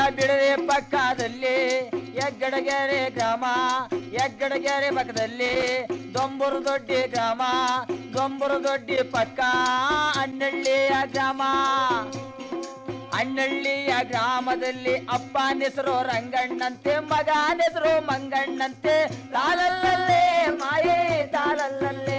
ಬಿಡದೆ ಪಕ್ಕದಲ್ಲಿ ಹೆಗ್ಗಡಗೆರೆ ಗ್ರಾಮ ಹೆಗ್ಗಡಗೆರೆ ಪಕ್ಕದಲ್ಲಿ ದೊಂಬೂರು ದೊಡ್ಡಿ ಗ್ರಾಮ ದೊಂಬೂರು ದೊಡ್ಡಿ ಪಕ್ಕ ಹನ್ನಳ್ಳಿಯ ಗ್ರಾಮ ಹನ್ನಳ್ಳಿಯ ಗ್ರಾಮದಲ್ಲಿ ಅಪ್ಪನ ಹೆಸರು ರಂಗಣ್ಣಂತೆ ಮಗನ ಹೆಸರು ಮಂಗಣ್ಣಂತೆ ತಾಲಲ್ಲಲ್ಲೇ ಮಾಯೇ ತಾಲಲ್ಲಲ್ಲೇ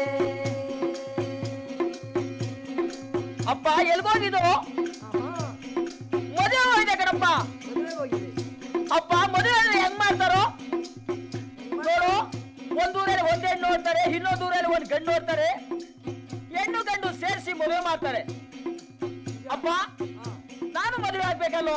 ಅಪ್ಪ ಎಲ್ಗೋಗಿದ್ದು ಮದುವೆ ಹೋಗಿದೆ ಕಣಪ್ಪ ಅಪ್ಪ ಮದುವೆ ಅಂದ್ರೆ ಹೆಂಗ್ ಮಾಡ್ತಾರೋ ನೋಡು ಒಂದ್ ಊರಲ್ಲಿ ಒಂದ್ ಹೆಣ್ಣು ನೋಡ್ತಾರೆ ಇನ್ನೊಂದ್ ಊರಲ್ಲಿ ಒಂದ್ ಗಂಡು ನೋಡ್ತಾರೆ ಹೆಣ್ಣು ಗಂಡು ಸೇರಿಸಿ ಮದುವೆ ಮಾಡ್ತಾರೆ ಅಪ್ಪ ನಾನು ಮದುವೆ ಆಗ್ಬೇಕಲ್ಲೋ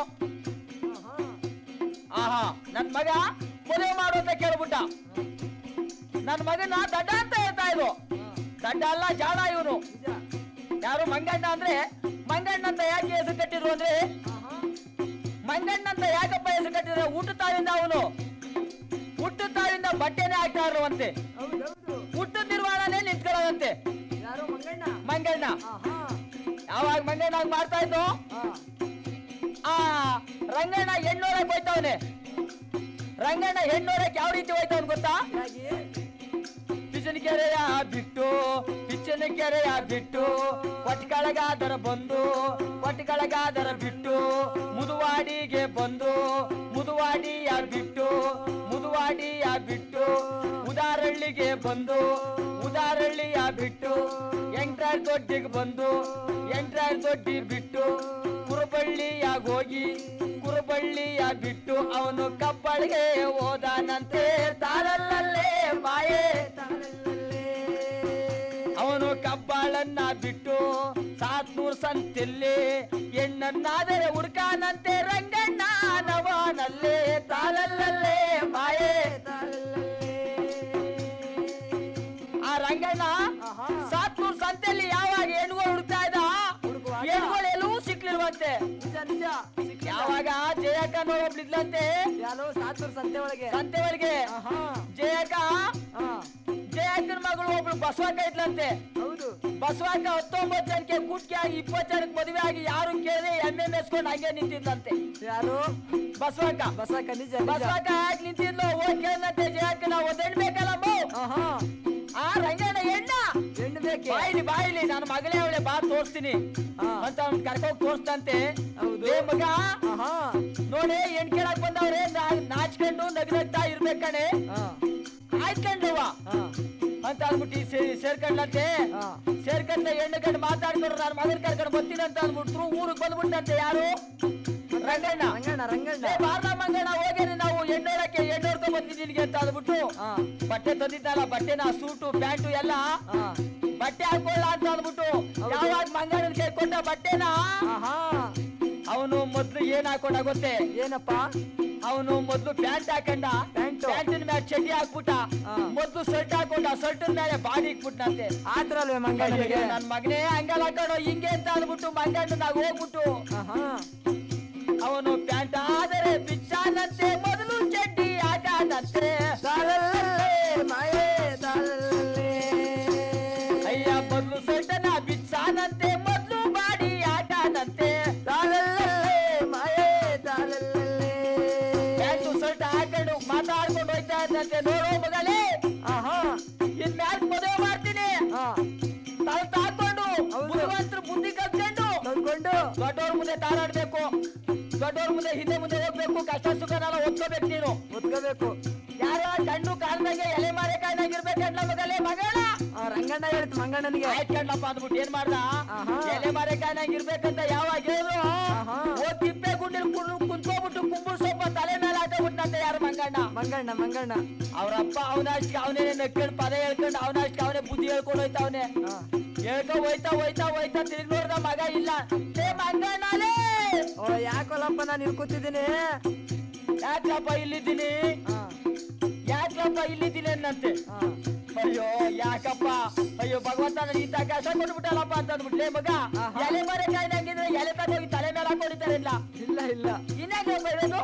ಆಹಾ ನನ್ ಮಗ ಮದುವೆ ಮಾಡು ಅಂತ ಕೇಳ್ಬಿಟ್ಟ ನನ್ ಮಗನ ದಡ್ಡ ಅಂತ ಹೇಳ್ತಾ ಇದ್ರು ದಡ್ಡ ಅಲ್ಲ ಜಾಣ ಇವನು ಯಾರು ಮಂಗಣ್ಣ ಅಂದ್ರೆ ಮಂಗಣ್ಣ ಅಂತ ಯಾಕೆ ಹೆಸರು ಕಟ್ಟಿದ್ರು ಅಂದ್ರೆ ಮಂಗಣ್ಣ ಅಂತ ಯಾಕಪ್ಪ ಹೆಸರು ಕಟ್ಟಿದ್ರೆ ಹುಟ್ಟುತ್ತಾವಿಂದ ಅವನು ಹುಟ್ಟುತ್ತಾವಿಂದ ಬಟ್ಟೆನೇ ಹಾಕ್ತಾ ಇರುವಂತೆ ಹುಟ್ಟು ನಿರ್ವಹಣೆ ನಿಂತ್ಕೊಳ್ಳೋದಂತೆ ಯಾರು ಮಂಗಣ್ಣ ಮಂಗಣ್ಣ ಆಹಾ ಯಾವಾಗ ಮಂಗಣ್ಣ ಹಂಗ್ ಮಾಡ್ತಾ ಇದ್ದು ಆ ರಂಗಣ್ಣ ಹೆಣ್ಣೋರಕ್ಕೆ ಹೋಯ್ತವನೆ ರಂಗಣ್ಣ ಹೆಣ್ಣೋರಕ್ಕೆ ಯಾವ ರೀತಿ ಹೋಯ್ತವನ್ ಗೊತ್ತಾ ಹಾಗೆ ಪಿಚ್ಚನ ಕೆರೆಯ ಬಿಟ್ಟು ಪಿಚ್ಚನ ಕೆರೆಯ ಬಿಟ್ಟು ಕೊಟ್ಕಳಗಾದರ ಬಂದು ಕೊಟ್ಕಳಗಾದರ ಬಿಟ್ಟು ಮುದುವಾಡಿಗೆ ಬಂದು ಮುದುವಾಡಿಯ ಬಿಟ್ಟು ಮುದುವಾಡಿಯ ಬಿಟ್ಟು ಉದಾರಳ್ಳಿಗೆ ಬಂದು ಉದಾರಳ್ಳಿಯ ಬಿಟ್ಟು ಎಂಟ್ರಾರ್ ದೊಡ್ಡಿಗೆ ಬಂದು ಎಂಟ್ರಾರ್ ದೊಡ್ಡಿ ಬಿಟ್ಟು ಕುರುಬಳ್ಳಿಯಾಗ ಹೋಗಿ ಕುರುಬಳ್ಳಿಯ ಬಿಟ್ಟು ಅವನು ಕಬ್ಬಳಿಗೆ ಹೋದಾನಂತೆ ತಾಳಲ್ಲಲ್ಲೇ ಮಾಯೇ ಅವನು ಕಬ್ಬಾಳನ್ನ ಬಿಟ್ಟು ಸಾತ್ನೂರ್ ಸಂತೆಲ್ಲಿ ಹೆಣ್ಣನ್ನಾದರೆ ಹುಡ್ಕಾನಂತೆ ರಂಗಣ್ಣ ನವನಲ್ಲೇ ತಾಳಲ್ಲಲ್ಲೇ ಮಾಯೇ ಆ ರಂಗಣ್ಣ ಆಹಾ. ಸಾತ್ನೂರ್ ಸಂತೆಯಲ್ಲಿ ಯಾವಾಗ ಹೆಣ್ಗಳು ಹುಡುಕ್ತಾ ಇದ್ದ ಹುಡುಕುವಾಗ? ಹೆಣ್ಗಳು ಎಲ್ಲೂ ಸಿಕ್ಲಿಲ್ವಂತೆ ನಿಜ ನಿಜ ಸಿಕ್ಕಿಲ್ಲ. ಯಾವಾಗ ಜಯಕ್ಕ ನೋಡೋಬ್ಲಿದ್ಲಂತೆ ಯಾರೋ ಸಾತೂರ್ ಸಂತೆ ಒಳಗೆ ಸಂತೆ ಒಳಗೆ ಆಹಾ ಜಯಕ್ಕ ಹಾ ಜಯಕ್ಕನ ಮಗಳು ಒಬ್ಳು ಬಸವಕ್ಕ ಇದ್ಲಂತೆ ಹೌದು ಬಸವಕ್ಕ ಹತ್ತೊಂಬತ್ತು ಜನಕ್ಕೆ ಕುಟ್ಕೆ ಆಗಿ ಇಪ್ಪತ್ತು ಜನಕ್ಕೆ ಮದುವೆ ಆಗಿ ಯಾರು ಕೇಳಿ ಎಮ್ಮೆ ಮೇಸ್ಕೊಂಡು ಹಂಗೆ ನಿಂತಿದ್ಲಂತೆ ಯಾರು ಬಸವಕ್ಕ ಬಸಕ ನಿಜ ನಿಜ ಬಸವಕ್ಕ ಯಾಕೆ ನಿಂತಿದ್ಲು ಹೋಗಿ ಕೇಳಿದಂತೆ ಜಯಕ್ಕ ನಾವು ಒಂದ್ ಹೆಣ್ಣು ಬೇಕಲ್ಲಮ್ಮ ಆಹಾ ಆ ರಂಗಣ್ಣ ಹೆಣ್ಣ ಹೆಣ್ಣು ಬೇಕೆ ಬಾಯಿಲಿ ಬಾಯಿಲಿ ನನ್ನ ಮಗಳೇ ಅವಳೆ ಬಾ ತೋರಿಸ್ತೀನಿ ಹಾ. ಅಂತ ಅವ್ನ್ ಕರ್ಕೊಂಡ್ ತೋರಿಸ್ತಂತೆ ಹೌದು. ಏ ಮಗ ಆಹಾ ನೋಡಿ ಹೆಣ್ ಕೇಳಕ್ ಬಂದವ್ರೆ ನಾ- ನಾಚ್ಕೊಂಡು ನಗ್ನಗ್ತಾ ಇರ್ಬೇಕಣೆ ಹಾ ಆಯ್ಕೊಂಡವ ಹಾ ಅಂತ ಅಂದ್ಬಿಟ್ಟು ಸೇ- ಸೇರ್ಕೊಂಡ್ಲಂತೆ ಹಾ. ಸೇರ್ಕೊಂಡ ಹೆಣ್ಣು ಗಂಡು ಮಾತಾಡ್ಕೊಂಡು ನಾನು ಮಗನ್ ಕರ್ಕೊಂಡು ಬರ್ತೀನಿ ಅಂತ ಅಂದ್ಬಿಟ್ರು ಊರಿಗೆ ಬಂದ್ಬಿಟ್ಟಂತೆ ಯಾರು ರಂಗಣ್ಣ ರಂಗಣ್ಣ ರಂಗಣ್ಣ ಏ ಬಾರ್ಲ ಮಂಗಣ್ಣ ಹೋಗೇನೆ ನಾವು ಎಣ್ಣೋಡಕ್ಕೆ ಎಣ್ಣೋಡ್ಕೊಂಡ್ ಬಂದಿದ್ದೀನಿ ಅಂತ ಅಂದ್ಬಿಟ್ಟು ಹಾ ಬಟ್ಟೆ ತಂದಿದ್ದಲ್ಲ ಬಟ್ಟೆನ ಸೂಟು ಪ್ಯಾಂಟು ಎಲ್ಲ ಹಾ ಬಟ್ಟೆ ಹಾಕೊಳ್ಳ ಅಂತ ಅಂದ್ಬಿಟ್ಟು ಹೌದು. ಯಾವಾಗ ಮಂಗಣ್ಣನ ಕೈ ಕೊಟ್ಟ ಬಟ್ಟೆನ ಆಹಾ ಅವನು ಮೊದ್ಲು ಏನ್ ಹಾಕೊಂಡ ಗೊತ್ತೇ ಏನಪ್ಪ ಅವನು ಮೊದ್ಲು ಪ್ಯಾಂಟ್ ಹಾಕೊಂಡ ಪ್ಯಾಂಟು. ಪ್ಯಾಂಟಿನ ಮೇಲೆ ಚಡ್ಡಿ ಹಾಕ್ಬಿಟ್ಟ ಹಾ. ಮೊದ್ಲು ಶರ್ಟ್ ಹಾಕೊಂಡ ಶರ್ಟಿನ ಮೇಲೆ ಬಾಡಿ ಇಕ್ಬಿಟ್ನಂತೆ ಆತರ ಅಲ್ವೇ ಮಂಗಣ್ಣನಿಗೆ ನನ್ ಮಗನೇ ಹಂಗಲ್ಲ ಹಾಕೊಂಡು ಹಿಂಗೆ ಅಂತ ಅಂದ್ಬಿಟ್ಟು ಮಂಗಣ್ಣನಾಗ ಹೋಗ್ಬಿಟ್ಟು ಆಹಾ ಅವನು ಪ್ಯಾಂಟ್ ಆದರೆ ಬಿಚ್ಚಾನಂತೆ ಮೊದಲು ಚಡ್ಡಿ ಹಾಕಾನಂತೆ ತಾಳಲ್ಲೇ ಮಾಯೇ ತಾಳಲ್ಲೇ ಅಯ್ಯ ಮೊದ್ಲು ಶರ್ಟನ ಬಿಚ್ಚಾನಂತೆ ಮೊದ್ಲು ಬಾಡಿ ಹಾಕಾನಂತೆ ತಾಳಲ್ಲೇ ಮಾಯೇ ತಾಳಲ್ಲೇ ಪ್ಯಾಂಟು ಶರ್ಟ್ ಹಾಕೊಂಡು ಮಾತಾಡ್ಕೊಂಡು ಹೋಯ್ತಾ ಇದ್ದಂತೆ ನೋಡೋ ಮಗಳೇ ಆಹಾ ಇನ್ ಮ್ಯಾಲ್ ಮದುವೆ ಮಾಡ್ತೀನಿ ಹಾ ತಲೆ ತಾಕೊಂಡು ಹೌದು. ಬುದ್ಧಿವಂತರು ಬುದ್ಧಿ ಕಲ್ತ್ಕೊಂಡು ನೋಡ್ಕೊಂಡು ದೊಡ್ಡವ್ರ ಮುಂದೆ ತಾರಾಡ್ಬೇಕು ದೊಡ್ಡವ್ರ ಮುಂದೆ ಹಿಂದೆ ಮುಂದೆ ಹೋಗ್ಬೇಕು ಕಷ್ಟ ಸುಖನೆಲ್ಲ ಒತ್ಕೋಬೇಕು ನೀನು ಒತ್ಕೋಬೇಕು ಯಾರ ಗಂಡು ಕಾಲ್ನಾಗೆ ಎಲೆ ಮಾರೆ ಕಾಯ್ನಾಗ ಇರ್ಬೇಕಂಡ್ಲ ಮಗಲೇ ಮಗಳ ಆ ರಂಗಣ್ಣ ಹೇಳಿತು ಮಂಗಣ್ಣನಿಗೆ ಆಯ್ತ್ ಕಣ್ಲಪ್ಪ ಅಂದ್ಬಿಟ್ಟು ಏನ್ ಮಾಡ್ದ ಆಹಾ. ಎಲೆ ಮಾರೆ ಕಾಯ್ನಾಗ ಇರ್ಬೇಕಂತ ಯಾವಾಗ ಹೇಳಿದ್ರು ಆಹಾ. ಹೋಗ್ ತಿಪ್ಪೆ ಗುಂಡಿಲ್ ಕುಂತ್ಕೋಬಿಟ್ಟು ಕುಂಬುಳ್ ಸೊಪ್ಪ ತಲೆ ಮೇಲೆ ಹಾಕೋಬಿಟ್ನಂತೆ ಯಾರು ಮಂಗಣ್ಣ ಮಂಗಣ್ಣ ಮಂಗಣ್ಣ ಅವ್ರಪ್ಪ ಅವನಷ್ಟು ಅವನೇ ನಕ್ಕೊಂಡು ಪದ ಹೇಳ್ಕೊಂಡು ಅವನಷ್ಟು ಅವನೇ ಬುದ್ಧಿ ಹೇಳ್ಕೊಂಡು ಹೋಯ್ತಾವನೆ ಹಾ. ಹೇಳ್ಕೊ ಹೋಯ್ತಾ ಹೋಯ್ತಾ ಹೋಯ್ತಾ ತಿರುಗಿ ನೋಡ್ದ ಮಗ ಇಲ್ಲ ಏ ಮಂಗಣ್ಣಲೇ ಓ ಯಾಕೊಲ್ಲಪ್ಪ ನಾನು ಇಲ್ಲಿ ಕೂತಿದ್ದೀನಿ ಯಾಕಪ್ಪ ಇಲ್ಲಿದ್ದೀನಿ ಹಾ ಯಾಕಪ್ಪ ಇಲ್ಲಿದ್ದೀನಿ ಅನ್ನಂತೆ ಹಾ ಅಯ್ಯೋ ಯಾಕಪ್ಪ ಅಯ್ಯೋ ಭಗವಂತ ನನಗೆ ಇಂಥ ಕಷ್ಟ ಕೊಟ್ಬಿಟ್ಟಲ್ಲಪ್ಪ ಅಂತ ಅಂದ್ಬಿಟ್ಲೆ ಮಗ ಆಹಾ. ಎಲೆ ಮರೆ ಕಾಯ್ದಂಗಿದ್ರೆ ಎಲೆ ತಗೋಗಿ ತಲೆ ಮೇಲೆ ಹಾಕೊಂಡಿದ್ದಾರೆ ಇಲ್ಲ ಇಲ್ಲ ಇಲ್ಲ ಇನ್ನಾಗ ಬರೋದು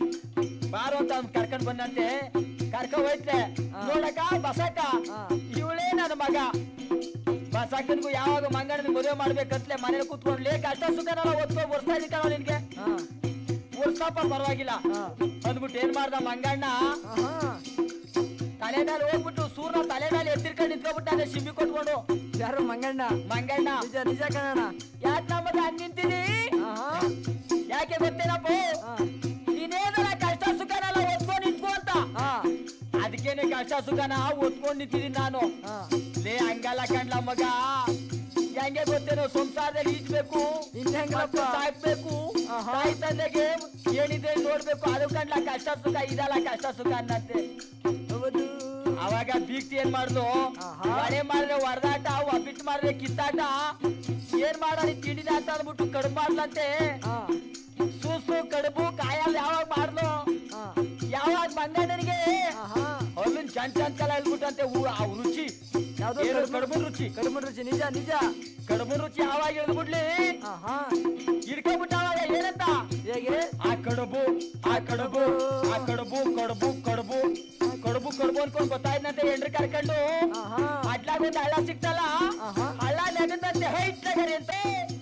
ಬಾರು ಅಂತ ಅವ್ನ್ ಕರ್ಕೊಂಡ್ ಬಂದಂತೆ ಕರ್ಕೊಂಡ್ ಹೋಯ್ತೆ ಹಾ. ನೋಡಕ ಬಸಕ್ಕ ಹಾ. ಇವಳೇ ನನ್ನ ಮಗ ಬಸಕ್ಕನ್ಗೂ ಯಾವಾಗ ಮಂಗಣ್ಣನ ಮದುವೆ ಮಾಡ್ಬೇಕಂತಲೇ ಮನೇಲಿ ಕೂತ್ಕೊಂಡ್ಲೆ ಕಷ್ಟ ಸುಖನೆಲ್ಲ ಒತ್ಕೊ ಬರ್ತಾ ಇದ್ದೀಕಲ್ಲ ನಿನ್ಗೆ ಹಾ ಉರ್ಸಪ್ಪ ಪರವಾಗಿಲ್ಲ ಹಾ. ಅಂದ್ಬಿಟ್ಟು ಏನ್ ಮಾಡ್ದ ಮಂಗಣ್ಣ ಆಹಾ. ತಲೆ ಮೇಲೆ ಹೋಗ್ಬಿಟ್ಟು ಸೂರ್ನ ತಲೆ ಮೇಲೆ ಎತ್ತಿರ್ಕೊಂಡು ನಿಂತ್ಕೊಬಿಟ್ಟಾನೆ ಶಿಂಬಿ ಕೊಟ್ಕೊಂಡು ಯಾರು ಮಂಗಣ್ಣ ಮಂಗಣ್ಣ ನಿಜ ನಿಜ ಕಣಣ್ಣ ಯಾಕೆ ನಮ್ಮದ ಹಂಗ್ ನಿಂತೀನಿ ಆಹಾ. ಯಾಕೆ ಗೊತ್ತೇನಪ್ಪ ಆ. ನೀನೇನಲ್ಲ ಕಷ್ಟ ಸುಖನೆಲ್ಲ ಒತ್ಕೊಂಡ್ ನಿಂತ್ಕೋ ಅಂತ ಆ. ಅದಕ್ಕೇನೆ ಕಷ್ಟ ಸುಖನ ಒತ್ಕೊಂಡ್ ನಿಂತಿದ್ದೀನಿ ನಾನು ಆ. ಲೇ ಹಂಗಲ್ಲ ಕಂಡ್ಲ ಮಗ ಹೆಂಗೆ ಗೊತ್ತೇನೋ ಸಂಸಾರದಲ್ಲಿ ಈಜ್ಬೇಕು ಇನ್ ಹೆಂಗಪ್ಪ? ಮತ್ತೆ ಸಾಕ್ಬೇಕು ಆಹಾ. ತಾಯಿ ತಂದೆಗೆ ಏನಿದೆ ನೋಡ್ಬೇಕು ಅದು ಕಂಡ್ಲ ಕಷ್ಟ ಸುಖ ಇದಲ್ಲ ಕಷ್ಟ ಸುಖ ಅನ್ನತ್ತೆ ಹೌದು ಅವಾಗ ಬೀಗ್ತಿ ಏನ್ ಮಾಡ್ದು ಆಹಾ. ಮಳೆ ಮಾಡಿದ್ರೆ ಹೊಡೆದಾಟ ಒಬ್ಬಿಟ್ಟು ಮಾಡಿದ್ರೆ ಕಿತ್ತಾಟ ಏನ್ ಮಾಡೋದು ತಿಂಡಿನ ಅಂತ ಅಂದ್ಬಿಟ್ಟು ಕಡುಬು ಮಾಡ್ಲಂತೆ ಆ. ಸೂಸು ಕಡುಬು ಕಾಯಲ್ಲಿ ಯಾವಾಗ ಮಾಡ್ಲು ಆ. ಯಾವಾಗ ಮಂಗಣ್ಣನಿಗೆ ಆಹಾ. ಅವ್ರಿನ್ ಚಂದ್ ಚಂದ್ ಕಲ ಹೇಳ್ಬಿಟ್ಟಂತೆ ಹೂ ಆ ರುಚಿ ಯಾವ್ದೋ ಏನು ಕಡುಬು- ಕಡುಬು ರುಚಿ ಕಡುಬು ರುಚಿ ನಿಜ ನಿಜ ಕಡುಬು ರುಚಿ ಯಾವಾಗ ಹೇಳ್ಬಿಡ್ಲಿ ಆಹಾ. ಹಿಡ್ಕೊಂಡ್ಬಿಟ್ಟ ಅವಾಗ ಏನಂತ ಹೇಗೆ ಆ ಕಡುಬು ಆ ಕಡುಬು ಆ ಕಡುಬು ಕಡುಬು ಕಡುಬು ಕಡುಬು ಕಡುಬು ಅನ್ಕೊಂಡ್ ಗೊತ್ತಾಯ್ತಂತೆ ಎಂಡ್ರಿ ಕರ್ಕೊಂಡು ಆಹಾ. ಅಡ್ಲಾಗ ಒಂದು ಹಳ್ಳ ಸಿಕ್ತಲ್ಲ ಆಹಾ. ಹಳ್ಳ ನೆಗದಂತೆ ಹೈಟ್ ನಗರಿ ಅಂತ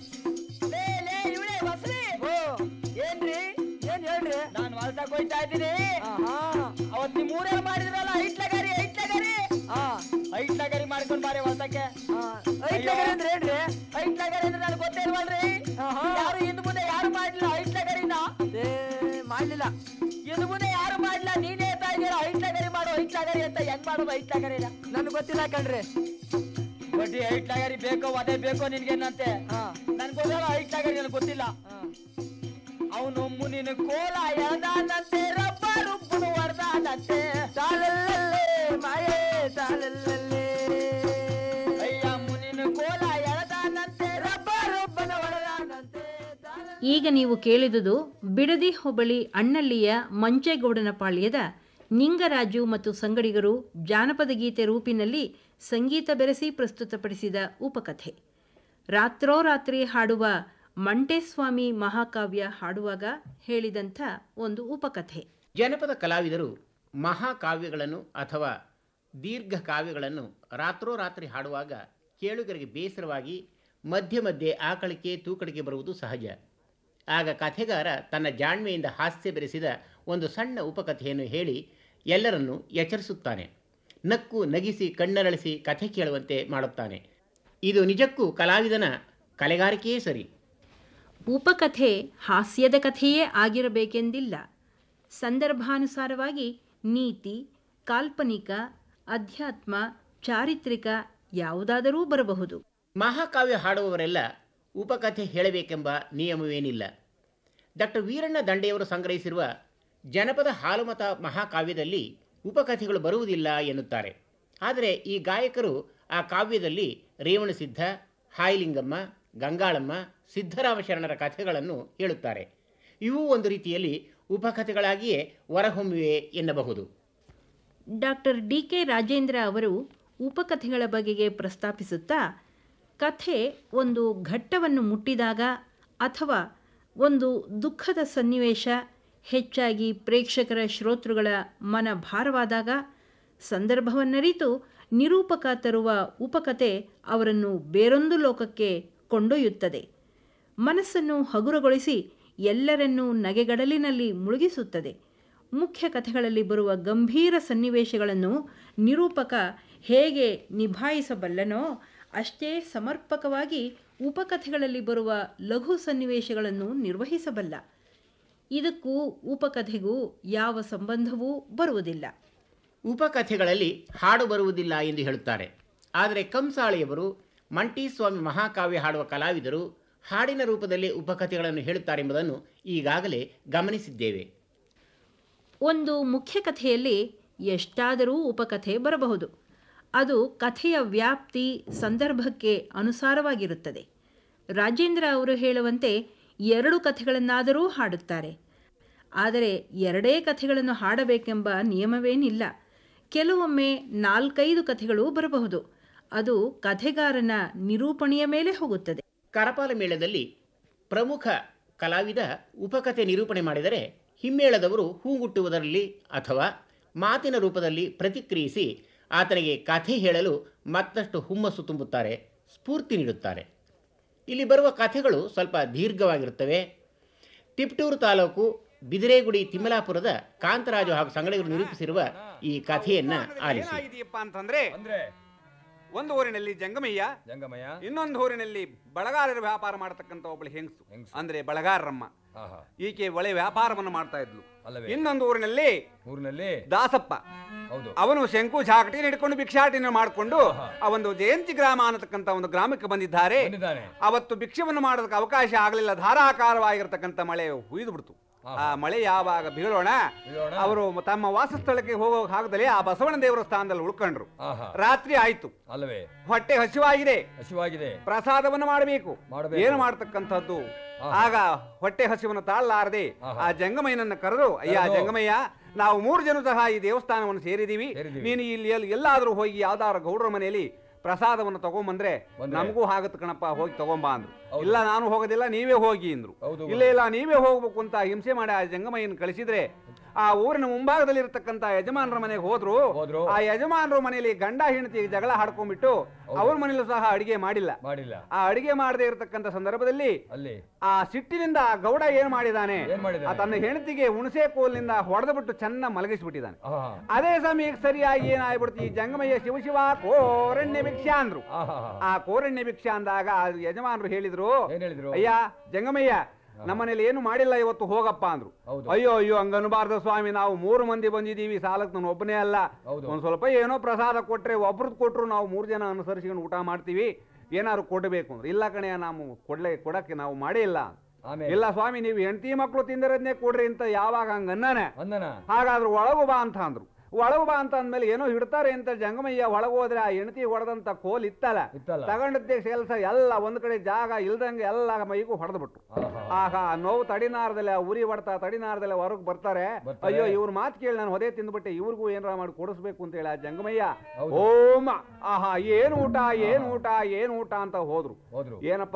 ಲೇ ಲೇ ಇವಳೆ ಬಸ್ರಿ ಓ ಏನ್ರಿ ಏನ್ ಹೇಳ್ರಿ ನಾನ್ ಹೊಲ್ದಾಗ ಹೋಯ್ತಾ ಇದ್ದೀನಿ ಆಹಾ. ಅವತ್ ನಿಮ್ ಊರಲ್ಲಿ ಮಾಡಿದ್ರಲ್ಲ ಐಟ್ ಲಗಾರಿ ಐಟ್ ಲಗಾರಿ ಆ. ಐಟ್ ಲಗಾರಿ ಮಾಡ್ಕೊಂಡ್ ಬಾರೆ ಹೊಲ್ದಕ್ಕೆ ಆ. ಐದ್ ಲಗರ ಅಂದ್ರೆ ಏನ್ರಿ ಐಟ್ ಲಗಾರಿ ಅಂದ್ರೆ ನನಗೆ ಗೊತ್ತಿಲ್ವಲ್ರಿ ಆಹಾ. ಯಾರು ಹಿಂದ್ ಮುಂದೆ ಯಾರು ಮಾಡ್ಲಿಲ್ಲ ಐಟ್ ಲಗಾರಿನ ಏ ಮಾಡ್ಲಿಲ್ಲ ಹಿಂದ್ ಮುಂದೆ ಯಾರು ಮಾಡ್ಲಿಲ್ಲ ನೀನೇ ಹೇಳ್ತಾ ಇದೀರ ಐಟ್ ಲಗಾರಿ ಮಾಡು ಐಟ್ ಲಗಾರಿ ಅಂತ ಹೆಂಗ್ ಮಾಡೋದು ಐಟ್ ಲಗಾರಿನ ನನ್ಗೆ ಗೊತ್ತಿಲ್ಲ ಕಣ್ರಿ ಬಡ್ಡಿ ಐಟ್ ಲಗಾರಿ ಬೇಕೋ ಅದೇ ಬೇಕೋ ನಿನ್ಗೇನಂತೆ ಹಾ ನನ್ಗೆ ಗೊತ್ತಲ್ಲ ಐಟ್ ಲಗಾರಿ ನನಗೆ ಗೊತ್ತಿಲ್ಲ ಹಾ. ಅವನು ಮುನಿನ ಕೋಲ ಎಳ್ದಾನಂತೆ ರಬ್ಬ ರುಬ್ಬನು ಹೊಡ್ದಾನಂತೆ ತಾಳಲ್ಲಲ್ಲೇ ಮಾಯೇ ತಾಳಲ್ಲಲ್ಲೇ ಅಯ್ಯ ಮುನಿನ ಕೋಲ ಎಳ್ದಾನಂತೆ ರಬ್ಬ ರುಬ್ಬನ ಹೊಡೆದಾನಂತೆ ಈಗ ನೀವು ಕೇಳಿದುದು ಬಿಡದಿ ಹೋಬಳಿ ಅಣ್ಣಳ್ಳಿಯ ಮಂಚೇಗೌಡನ ಪಾಳ್ಯದ ನಿಂಗರಾಜು ಮತ್ತು ಸಂಗಡಿಗರು ಜಾನಪದ ಗೀತೆ ರೂಪಿನಲ್ಲಿ ಸಂಗೀತ ಬೆರೆಸಿ ಪ್ರಸ್ತುತಪಡಿಸಿದ ಉಪಕಥೆ ರಾತ್ರೋರಾತ್ರಿ ಹಾಡುವ ಮಂಟೇಸ್ವಾಮಿ ಮಹಾಕಾವ್ಯ ಹಾಡುವಾಗ ಹೇಳಿದಂಥ ಒಂದು ಉಪಕಥೆ ಜನಪದ ಕಲಾವಿದರು ಮಹಾಕಾವ್ಯಗಳನ್ನು ಅಥವಾ ದೀರ್ಘ ಕಾವ್ಯಗಳನ್ನು ರಾತ್ರೋರಾತ್ರಿ ಹಾಡುವಾಗ ಕೇಳುಗರಿಗೆ ಬೇಸರವಾಗಿ ಮಧ್ಯೆ ಮಧ್ಯೆ ಆಕಳಿಕೆ ತೂಕಡಿಕೆ ಬರುವುದು ಸಹಜ ಆಗ ಕಥೆಗಾರ ತನ್ನ ಜಾಣ್ಮೆಯಿಂದ ಹಾಸ್ಯ ಬೆರೆಸಿದ ಒಂದು ಸಣ್ಣ ಉಪಕಥೆಯನ್ನು ಹೇಳಿ ಎಲ್ಲರನ್ನೂ ಎಚ್ಚರಿಸುತ್ತಾನೆ ನಕ್ಕು ನಗಿಸಿ ಕಣ್ಣರಳಿಸಿ ಕಥೆ ಕೇಳುವಂತೆ ಮಾಡುತ್ತಾನೆ ಇದು ನಿಜಕ್ಕೂ ಕಲಾವಿದನ ಕಲೆಗಾರಿಕೆಯೇ ಸರಿ ಉಪಕಥೆ ಹಾಸ್ಯದ ಕಥೆಯೇ ಆಗಿರಬೇಕೆಂದಿಲ್ಲ ಸಂದರ್ಭಾನುಸಾರವಾಗಿ ನೀತಿ ಕಾಲ್ಪನಿಕ ಅಧ್ಯಾತ್ಮ ಚಾರಿತ್ರಿಕ ಯಾವುದಾದರೂ ಬರಬಹುದು ಮಹಾಕಾವ್ಯ ಹಾಡುವವರೆಲ್ಲ ಉಪಕಥೆ ಹೇಳಬೇಕೆಂಬ ನಿಯಮವೇನಿಲ್ಲ ಡಾಕ್ಟರ್ ವೀರಣ್ಣ ದಂಡೆಯವರು ಸಂಗ್ರಹಿಸಿರುವ ಜನಪದ ಹಾಲುಮತ ಮಹಾಕಾವ್ಯದಲ್ಲಿ ಉಪಕಥೆಗಳು ಬರುವುದಿಲ್ಲ ಎನ್ನುತ್ತಾರೆ ಆದರೆ ಈ ಗಾಯಕರು ಆ ಕಾವ್ಯದಲ್ಲಿ ರೇವಣಸಿದ್ಧ ಹಾಯ್ಲಿಂಗಮ್ಮ ಗಂಗಾಳಮ್ಮ ಸಿದ್ದರಾಮ ಶರಣರ ಕಥೆಗಳನ್ನು ಹೇಳುತ್ತಾರೆ ಇವು ಒಂದು ರೀತಿಯಲ್ಲಿ ಉಪಕಥೆಗಳಾಗಿಯೇ ಹೊರಹೊಮ್ಮಿವೆ ಎನ್ನಬಹುದು ಡಾಕ್ಟರ್ ಡಿ ಕೆ ರಾಜೇಂದ್ರ ಅವರು ಉಪಕಥೆಗಳ ಬಗೆಗೆ ಪ್ರಸ್ತಾಪಿಸುತ್ತಾ ಕಥೆ ಒಂದು ಘಟ್ಟವನ್ನು ಮುಟ್ಟಿದಾಗ ಅಥವಾ ಒಂದು ದುಃಖದ ಸನ್ನಿವೇಶ ಹೆಚ್ಚಾಗಿ ಪ್ರೇಕ್ಷಕರ ಶ್ರೋತೃಗಳ ಮನ ಭಾರವಾದಾಗ ಸಂದರ್ಭವನ್ನರಿತು ನಿರೂಪಕ ತರುವ ಉಪಕಥೆ ಅವರನ್ನು ಬೇರೊಂದು ಲೋಕಕ್ಕೆ ಕೊಂಡೊಯ್ಯುತ್ತದೆ ಮನಸ್ಸನ್ನು ಹಗುರಗೊಳಿಸಿ ಎಲ್ಲರನ್ನೂ ನಗೆಗಡಲಿನಲ್ಲಿ ಮುಳುಗಿಸುತ್ತದೆ ಮುಖ್ಯ ಕಥೆಗಳಲ್ಲಿ ಬರುವ ಗಂಭೀರ ಸನ್ನಿವೇಶಗಳನ್ನು ನಿರೂಪಕ ಹೇಗೆ ನಿಭಾಯಿಸಬಲ್ಲನೋ ಅಷ್ಟೇ ಸಮರ್ಪಕವಾಗಿ ಉಪಕಥೆಗಳಲ್ಲಿ ಬರುವ ಲಘು ಸನ್ನಿವೇಶಗಳನ್ನು ನಿರ್ವಹಿಸಬಲ್ಲ ಇದಕ್ಕೂ ಉಪಕಥೆಗೂ ಯಾವ ಸಂಬಂಧವೂ ಬರುವುದಿಲ್ಲ ಉಪಕಥೆಗಳಲ್ಲಿ ಹಾಡು ಬರುವುದಿಲ್ಲ ಎಂದು ಹೇಳುತ್ತಾರೆ ಆದರೆ ಕಂಸಾಳೆಯವರು ಮಂಟೀಸ್ವಾಮಿ ಮಹಾಕಾವ್ಯ ಹಾಡುವ ಕಲಾವಿದರು ಹಾಡಿನ ರೂಪದಲ್ಲಿ ಉಪಕಥೆಗಳನ್ನು ಹೇಳುತ್ತಾರೆಂಬುದನ್ನು ಈಗಾಗಲೇ ಗಮನಿಸಿದ್ದೇವೆ ಒಂದು ಮುಖ್ಯ ಕಥೆಯಲ್ಲಿ ಎಷ್ಟಾದರೂ ಉಪಕಥೆ ಬರಬಹುದು ಅದು ಕಥೆಯ ವ್ಯಾಪ್ತಿ ಸಂದರ್ಭಕ್ಕೆ ಅನುಸಾರವಾಗಿರುತ್ತದೆ ರಾಜೇಂದ್ರ ಅವರು ಹೇಳುವಂತೆ ಎರಡು ಕಥೆಗಳನ್ನಾದರೂ ಹಾಡುತ್ತಾರೆ ಆದರೆ ಎರಡೇ ಕಥೆಗಳನ್ನು ಹಾಡಬೇಕೆಂಬ ನಿಯಮವೇನಿಲ್ಲ ಕೆಲವೊಮ್ಮೆ ನಾಲ್ಕೈದು ಕಥೆಗಳು ಬರಬಹುದು ಅದು ಕಥೆಗಾರನ ನಿರೂಪಣೆಯ ಮೇಲೆ ಹೋಗುತ್ತದೆ ಕರಪಾಲ ಮೇಳದಲ್ಲಿ ಪ್ರಮುಖ ಕಲಾವಿದ ಉಪಕಥೆ ನಿರೂಪಣೆ ಮಾಡಿದರೆ ಹಿಮ್ಮೇಳದವರು ಹೂಗುಟ್ಟುವುದರಲ್ಲಿ ಅಥವಾ ಮಾತಿನ ರೂಪದಲ್ಲಿ ಪ್ರತಿಕ್ರಿಯಿಸಿ ಆತನಿಗೆ ಕಥೆ ಹೇಳಲು ಮತ್ತಷ್ಟು ಹುಮ್ಮಸ್ಸು ತುಂಬುತ್ತಾರೆ ಸ್ಫೂರ್ತಿ ನೀಡುತ್ತಾರೆ ಇಲ್ಲಿ ಬರುವ ಕಥೆಗಳು ಸ್ವಲ್ಪ ದೀರ್ಘವಾಗಿರುತ್ತವೆ ತಿಪ್ಟೂರು ತಾಲೂಕು ಬಿದಿರೆಗುಡಿ ತಿಮ್ಮಲಾಪುರದ ಕಾಂತರಾಜು ಹಾಗೂ ಸಂಗಡಿಗರು ನಿರೂಪಿಸಿರುವ ಈ ಕಥೆಯನ್ನ ಆಲಿಸಿ ಏನಾಗಿದೆಯಪ್ಪ ಅಂತಂದ್ರೆ ಅಂದ್ರೆ ಒಂದು ಊರಿನಲ್ಲಿ ಜಂಗಮಯ್ಯ ಜಂಗಮಯ್ಯ ಇನ್ನೊಂದು ಊರಿನಲ್ಲಿ ಬಳಗಾರರ ವ್ಯಾಪಾರ ಮಾಡತಕ್ಕಂತ ಒಬ್ಬಳು ಹೆಂಗಸು ಹೆಂಗ್ಸು. ಅಂದ್ರೆ ಬಳಗಾರರಮ್ಮ ಆಹಾ ಈಕೆ ಒಳ್ಳೆ ವ್ಯಾಪಾರವನ್ನು ಮಾಡ್ತಾ ಇದ್ಲು ಅಲ್ಲವೇ ಇನ್ನೊಂದು ಊರಿನಲ್ಲಿ ಊರಿನಲ್ಲಿ ದಾಸಪ್ಪ ಹೌದು ಅವನು ಶಂಕು ಚಾಕಟಿ ಹಿಡ್ಕೊಂಡು ಭಿಕ್ಷಾಟನೆ ಮಾಡಿಕೊಂಡು ಆಹಾ. ಆ ಒಂದು ಜಯಂತಿ ಗ್ರಾಮ ಅನ್ನತಕ್ಕಂತ ಒಂದು ಗ್ರಾಮಕ್ಕೆ ಬಂದಿದ್ದಾರೆ ಬಂದಿದ್ದಾನೆ ಅವತ್ತು ಭಿಕ್ಷವನ್ನು ಮಾಡೋದಕ್ಕೆ ಅವಕಾಶ ಆಗಲಿಲ್ಲ ಧಾರಾಕಾರವಾಗಿರ್ತಕ್ಕಂಥ ಮಳೆ ಹುಯ್ದು ಬಿಡ್ತು ಆ ಮಳೆ ಯಾವಾಗ ಬೀಳೋಣ ಬೀಳೋಣ. ಅವರು ತಮ್ಮ ವಾಸಸ್ಥಳಕ್ಕೆ ಹೋಗೋಕ್ ಆಗದಲೇ ಆ ಬಸವಣ್ಣ ದೇವರ ಸ್ಥಾನದಲ್ಲಿ ಉಳ್ಕೊಂಡ್ರು ಆಹಾ ರಾತ್ರಿ ಆಯ್ತು ಅಲ್ಲವೇ ಹೊಟ್ಟೆ ಹಸಿವಾಗಿದೆ ಹಸಿವಾಗಿದೆ ಪ್ರಸಾದವನ್ನು ಮಾಡಬೇಕು ಮಾಡಬೇಕು. ಏನು ಮಾಡ್ತಕ್ಕಂಥದ್ದು ಆಹಾ. ಆಗ ಹೊಟ್ಟೆ ಹಸಿವನ್ನು ತಾಳಲಾರದೆ ಆಹಾ. ಆ ಜಂಗಮಯ್ಯನನ್ನ ಕರೆದು ಅಯ್ಯ ಕರೆದು. ಜಂಗಮಯ್ಯ ನಾವು ಮೂರು ಜನ ಸಹ ಈ ದೇವಸ್ಥಾನವನ್ನು ಸೇರಿದೀವಿ ಸೇರಿದೀವಿ. ನೀನು ಇಲ್ಲಿ ಎಲ್- ಎಲ್ಲಾದ್ರೂ ಹೋಗಿ ಯಾವ್ದಾದ್ರು ಗೌಡ್ರ ಮನೆಯಲ್ಲಿ ಪ್ರಸಾದವನ್ನು ತಗೊಂಬಂದ್ರೆ ಬಂದ್ರೆ? ನಮಗೂ ಆಗತ್ ಕಣಪ್ಪ ಹೋಗಿ ತಗೊಂಬ ಅಂದ್ರು ಹೌದು. ಇಲ್ಲ ನಾನು ಹೋಗೋದಿಲ್ಲ ನೀವೇ ಹೋಗಿ ಅಂದ್ರು ಹೌದು. ಇಲ್ಲ ಇಲ್ಲ ನೀವೇ ಹೋಗ್ಬೇಕು ಅಂತ ಹಿಂಸೆ ಮಾಡಿ ಆ ಜಂಗಮಯ್ಯನ ಕಳಿಸಿದ್ರೆ ಆ ಊರಿನ ಮುಂಭಾಗದಲ್ಲಿ ಇರತಕ್ಕಂತ ಯಜಮಾನರ ಮನೆಗೆ ಹೋದ್ರು ಹೋದ್ರು. ಆ ಯಜಮಾನರ ಮನೆಯಲ್ಲಿ ಗಂಡ ಹೆಂಡತಿ ಜಗಳ ಹಾಡ್ಕೊಂಡ್ಬಿಟ್ಟು ಅವ್ರ ಮನೇಲೂ ಸಹ ಅಡಿಗೆ ಮಾಡಿಲ್ಲ ಮಾಡಿಲ್ಲ ಆ ಅಡಿಗೆ ಮಾಡದೇ ಇರತಕ್ಕಂತ ಸಂದರ್ಭದಲ್ಲಿ ಅಲ್ಲಿ ಆ ಸಿಟ್ಟಿನಿಂದ ಆ ಗೌಡ ಏನ್ ಮಾಡಿದಾನೆ ಏನ್ ಮಾಡಿದಾನೆ? ಆ ತನ್ನ ಹೆಂಡತಿಗೆ ಹುಣಸೆ ಕೋಲಿನಿಂದ ಹೊಡೆದು ಬಿಟ್ಟು ಚೆನ್ನ ಮಲಗಿಸ್ಬಿಟ್ಟಿದ್ದಾನೆ ಆಹಾ ಅದೇ ಸಮಯಕ್ಕೆ ಸರಿಯಾಗಿ ಏನಾಗ್ಬಿಡ್ತು ಈ ಜಂಗಮಯ್ಯ ಶಿವಶಿವ ಕೋರಣ್ಯ ಭಿಕ್ಷಾ ಅಂದ್ರು ಆಹಾ ಆ ಕೋರಣ್ಯ ಭಿಕ್ಷಾ ಅಂದಾಗ ಆ ಯಜಮಾನರು ಹೇಳಿದ್ರು ಏನ್ ಹೇಳಿದ್ರು ಅಯ್ಯ ಜಂಗಮಯ್ಯ ನಮ್ಮನೇಲಿ ಏನು ಮಾಡಿಲ್ಲ ಇವತ್ತು ಹೋಗಪ್ಪ ಅಂದ್ರು ಹೌದು. ಅಯ್ಯೋ ಅಯ್ಯೋ ಹಂಗನ್ಬಾರ್ದು ಸ್ವಾಮಿ ನಾವು ಮೂರು ಮಂದಿ ಬಂದಿದ್ದೀವಿ ಸಾಲಕ್ಕೆ ನಾನು ಒಬ್ಬನೇ ಅಲ್ಲ ಹೌದು. ಒಂದ್ ಸ್ವಲ್ಪ ಏನೋ ಪ್ರಸಾದ ಕೊಟ್ರೆ ಒಬ್ರದ್ದು ಕೊಟ್ರು ನಾವು ಮೂರು ಜನ ಅನುಸರಿಸ್ಕೊಂಡು ಊಟ ಮಾಡ್ತೀವಿ ಏನಾದ್ರು ಕೊಡಬೇಕು ಅಂದ್ರೆ ಇಲ್ಲ ಕಣೆಯ ನಾವು ಕೊಡ್ಲೆ ಕೊಡಕ್ಕೆ ನಾವು ಮಾಡೇ ಇಲ್ಲ ಆಮೇಲೆ ಇಲ್ಲ ಸ್ವಾಮಿ ನೀವು ಹೆಂಡತಿ ಮಕ್ಕಳು ತಿಂದಿರೋದನ್ನೇ ಕೊಡ್ರಿ ಅಂತ ಯಾವಾಗ ಹಂಗ ಅನ್ನನೆ ಅಂದನ ಹಾಗಾದ್ರೆ ಒಳಗು ಬಾ ಅಂತ ಅಂದ್ರು ಒಳಗು ಬಾ ಅಂತ ಅಂದ್ಮೇಲೆ ಏನೋ ಹಿಡ್ತಾರೆ ಅಂತ ಜಂಗಮಯ್ಯ ಒಳಗೆ ಹೋದ್ರೆ ಆ ಹೆಂಡತಿ ಹೊಡೆದಂತ ಕೋಲ್ ಇತ್ತಲ್ಲ ಇತ್ತಲ್ಲ ತಗೊಂಡದ್ದೇ ಕೆಲಸ ಎಲ್ಲ ಒಂದ್ ಕಡೆ ಜಾಗ ಇಲ್ದಂಗೆ ಎಲ್ಲ ಮೈಗೂ ಹೊಡೆದು ಬಿಟ್ಟು ಆಹಾ ಆಗ ಆ ನೋವು ತಡಿನಾರದಲ್ಲಿ ಆ ಉರಿ ಹೊಡ್ತಾ ತಡಿನಾರದಲ್ಲಿ ಹೊರಗೆ ಬರ್ತಾರೆ ಬರ್ತಾರೆ. ಅಯ್ಯೋ ಇವ್ರ ಮಾತು ಕೇಳಿ ನಾನು ಹೊದೆ ತಿಂದ್ಬಿಟ್ಟೆ ಇವ್ರಿಗೂ ಏನಾರ ಮಾಡಿ ಕೊಡಿಸ್ಬೇಕು ಅಂತ ಹೇಳಿ ಆ ಜಂಗಮಯ್ಯ ಹೌದು. ಓಮ ಆಹಾ ಏನ್ ಊಟ ಏನ್ ಊಟ ಏನ್ ಊಟ ಅಂತ ಹೋದ್ರು ಹೋದ್ರು ಏನಪ್ಪ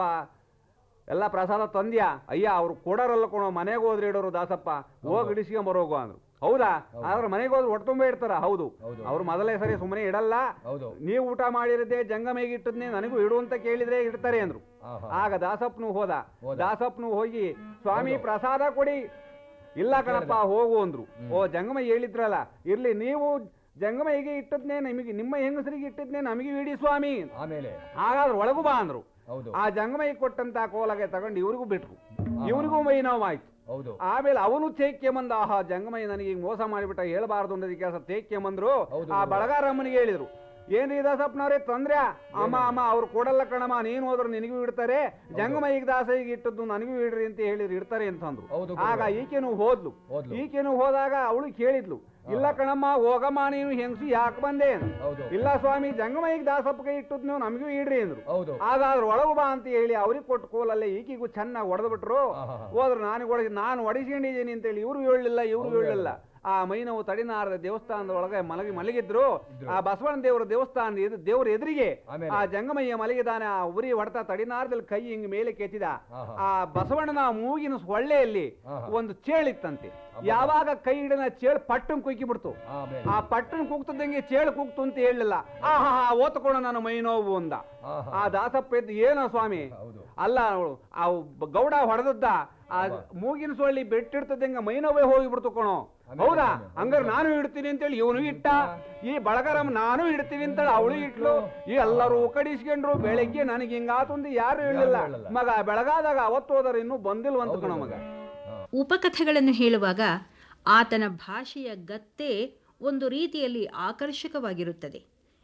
ಎಲ್ಲ ಪ್ರಸಾದ ತಂದ್ಯಾ ಅಯ್ಯ ಅವ್ರು ಕೊಡೋರಲ್ಲ ಕೊಡೋ ಮನೆಗೆ ಹೋದ್ರೆ ಇಡೋರು ದಾಸಪ್ಪ ಹೋಗಿ ಇಡಿಸ್ಕೊಂಬರೋಗು ಅಂದ್ರು ಹೌದಾ ಆದ್ರೆ ಮನೆಗೆ ಹೋದ್ರೆ ಹೊಟ್ಟೆ ತುಂಬ ಇಡ್ತಾರ ಹೌದು ಹೌದು. ಅವ್ರು ಮೊದಲೇ ಸರಿ ಸುಮ್ಮನೆ ಇಡಲ್ಲ ಹೌದು ನೀವು ಊಟ ಮಾಡಿರದೆ ಜಂಗಮೆಗೆ ಇಟ್ಟದ್ನೇ ನನಗೂ ಇಡು ಅಂತ ಕೇಳಿದ್ರೆ ಇಡ್ತಾರೆ ಅಂದ್ರು ಆಹಾ ಆಗ ದಾಸಪ್ಪನು ಹೋದ ಹೋದ. ದಾಸಪ್ಪನು ಹೋಗಿ ಸ್ವಾಮಿ ಹೌದು. ಪ್ರಸಾದ ಕೊಡಿ ಇಲ್ಲ ಕಣಪ್ಪ ಹೋಗು ಅಂದ್ರು ಓ ಜಂಗಮ ಹೇಳಿದ್ರಲ್ಲ ಇರ್ಲಿ ನೀವು ಜಂಗಮಯ್ಯಗೆ ಇಟ್ಟದ್ನೇ ನಿಮಗೆ ನಿಮ್ಮ ಹೆಂಗಸರಿಗೆ ಇಟ್ಟದ್ನೇ ನಮಗೆ ಇಡಿ ಸ್ವಾಮಿ ಆಮೇಲೆ ಹಾಗಾದ್ರೆ ಒಳಗು ಬಾ ಅಂದ್ರು ಹೌದು ಆ ಜಂಗಮಯ್ಯ ಕೊಟ್ಟಂತ ಕೋಲಗೆ ತಗೊಂಡು ಇವ್ರಿಗೂ ಬಿಟ್ರು ಇವ್ರಿಗೂ ಮೈ ನೋವಾಯ್ತು ಹೌದು ಆಮೇಲೆ ಅವನು ತೇಕ್ಯ ಬಂದ ಆಹಾ ಜಂಗಮಯ್ಯ ನನಗೆ ಈಗ ಮೋಸ ಮಾಡಿಬಿಟ್ಟ ಹೇಳ್ಬಾರ್ದು ಅನ್ನೋದಕ್ಕೆ ಕೆಲಸ ತೇಕ್ಯ ಬಂದ್ರು ಹೌದು, ಆ ಹೌದು. ಬಳಗಾರಮ್ಮನಿಗೆ ಹೇಳಿದ್ರು ಏನ್ರಿ ದಾಸಪ್ಪನವ್ರೆ ತೊಂದ್ರೆ ಅಮ್ಮ ಅಮ್ಮ ಅವ್ರು ಕೊಡಲ್ಲ ಕಣಮ್ಮ ನೀನು ಹೋದ್ರೆ ನಿನಗೂ ಇಡ್ತಾರೆ ಜಂಗಮಯ್ಯಗೆ ದಾಸಯ್ಯಗೆ ಇಟ್ಟದ್ದು ನನಗೂ ಇಡ್ರಿ ಅಂತ ಹೇಳಿದ್ರು ಇಡ್ತಾರೆ ಅಂತಂದ್ರು ಹೌದು, ಆಗ ಗುರುಗಳೇ. ಈಕೆನು ಹೋದ್ಲು ಹೋದ್ಲು. ಈಕೆನು ಹೋದಾಗ ಅವಳು ಕೇಳಿದ್ಲು ಇಲ್ಲ ಕಣಮ್ಮ ಹೋಗಮ್ಮ ನೀನು ಹೆಂಗಸು ಯಾಕೆ ಬಂದೆ ಅಂದ್ರು. ಹೌದು ಇಲ್ಲ ಸ್ವಾಮಿ ಜಂಗಮಯ್ಯಗೆ ದಾಸಪ್ಪಗೆ ಇಟ್ಟದ್ ನೀವು ನಮಗೂ ಇಡ್ರಿ ಅಂದ್ರು ಹೌದು ಆಗ ಅದ್ರ ಒಳಗು ಬಾ ಅಂತ ಹೇಳಿ ಅವ್ರಿಗೆ ಕೊಟ್ಟು ಕೋಲಲ್ಲೇ ಈಕಿಗೂ ಚೆನ್ನಾಗಿ ಹೊಡೆದು ಬಿಟ್ರು ಆಹಾ. ಹೋದ್ರು ನಾನು ಹೊಡೆಸಿ ನಾನು ಹೊಡಿಸ್ಕೊಂಡಿದ್ದೀನಿ ಅಂತೇಳಿ ಇವ್ರು ಹೇಳಲಿಲ್ಲ ಇವ್ರು ಅವ್ರು ಹೇಳಲಿಲ್ಲ ಆ ಮೈನವು ತಡಿನಾರದ ದೇವಸ್ಥಾನದ ಒಳಗೆ ಮಲಗಿ ಮಲಗಿದ್ರು ಆ ಬಸವಣ್ಣ ದೇವರ ದೇವಸ್ಥಾನ ಎದು- ದೇವರ ಎದುರಿಗೆ ಆಮೇಲೆ? ಆ ಜಂಗಮಯ್ಯ ಮಲಗಿದಾನೆ ಆ ಉರಿ ಹೊಡ್ತಾ ತಡಿನಾರದಲ್ಲಿ ಕೈ ಹಿಂಗ್ ಮೇಲೆ ಕೆತ್ತಿದ ಆಹಾ. ಆ ಬಸವಣ್ಣನ ಮೂಗಿನ ಸೊಳ್ಳೆಯಲ್ಲಿ ಆಹಾ. ಒಂದು ಚೇಳಿತ್ತಂತೆ ಯಾವಾಗ ಕೈ ಹಿಡಿದ ಚೇಳು ಪಟ್ಟನ್ ಕುಯ್ಕಿ ಬಿಡ್ತು ಆಮೇಲೆ ಆ ಪಟ್ಟನ್ ಕೂಗ್ತದಂಗೆ ಚೇಳು ಕೂಗ್ತು ಅಂತ ಹೇಳಲಿಲ್ಲ ಆಹಾ ಓದ್ಕೊಂಡು ನಾನು ಮೈ ನೋವು ಅಂದ ಆಹಾ. ಆ ದಾಸಪ್ಪ ಎದ್ದು ಏನೋ ಸ್ವಾಮಿ ಹೌದು ಅಲ್ಲ ಅವ್ಳು ಆ ಬ- ಗೌಡ ಹೊಡೆದದ್ದ ಆ ಮೂಗಿನ ಸೊಳ್ಳಿ ಬೆಟ್ಟಿರ್ತದಂಗ ಮೈನೋವೇ ಹೋಗಿ ಬಿಡ್ತು ಕಣೋ ಆಮೇಲೆ ಹೌದಾ ಆಮೇಲೆ. ಹಂಗಾರೆ ನಾನು ಇಡ್ತೀನಿ ಅಂತೇಳಿ ಇವನು ಇಟ್ಟ ಈ ಬಳಗರಮ್ಮ ನಾನು ಇಡ್ತೀನಿ ಅಂತೇಳಿ ಅವಳು ಇಟ್ಲು ಈ ಎಲ್ಲರೂ ಕಡಿಸ್ಕೊಂಡ್ರು ಬೆಳಗ್ಗೆ ನನಗೆ ಹಿಂಗಾತಂದು ಯಾರು ಹೇಳಿಲ್ಲ ಹೇಳಲ್ಲ. ಮಗ ಬೆಳಗಾದಾಗ ಅವತ್ತು ಹೋದ್ರೆ ಇನ್ನೂ ಬಂದಿಲ್ವಂತ ಹೌದು, ಕಣೋ ಮಗ ಹಾ. ಉಪಕಥೆಗಳನ್ನು ಹೇಳುವಾಗ ಆತನ ಭಾಷೆಯ ಗತ್ತೆ ಒಂದು ರೀತಿಯಲ್ಲಿ ಆಕರ್ಷಕವಾಗಿರುತ್ತದೆ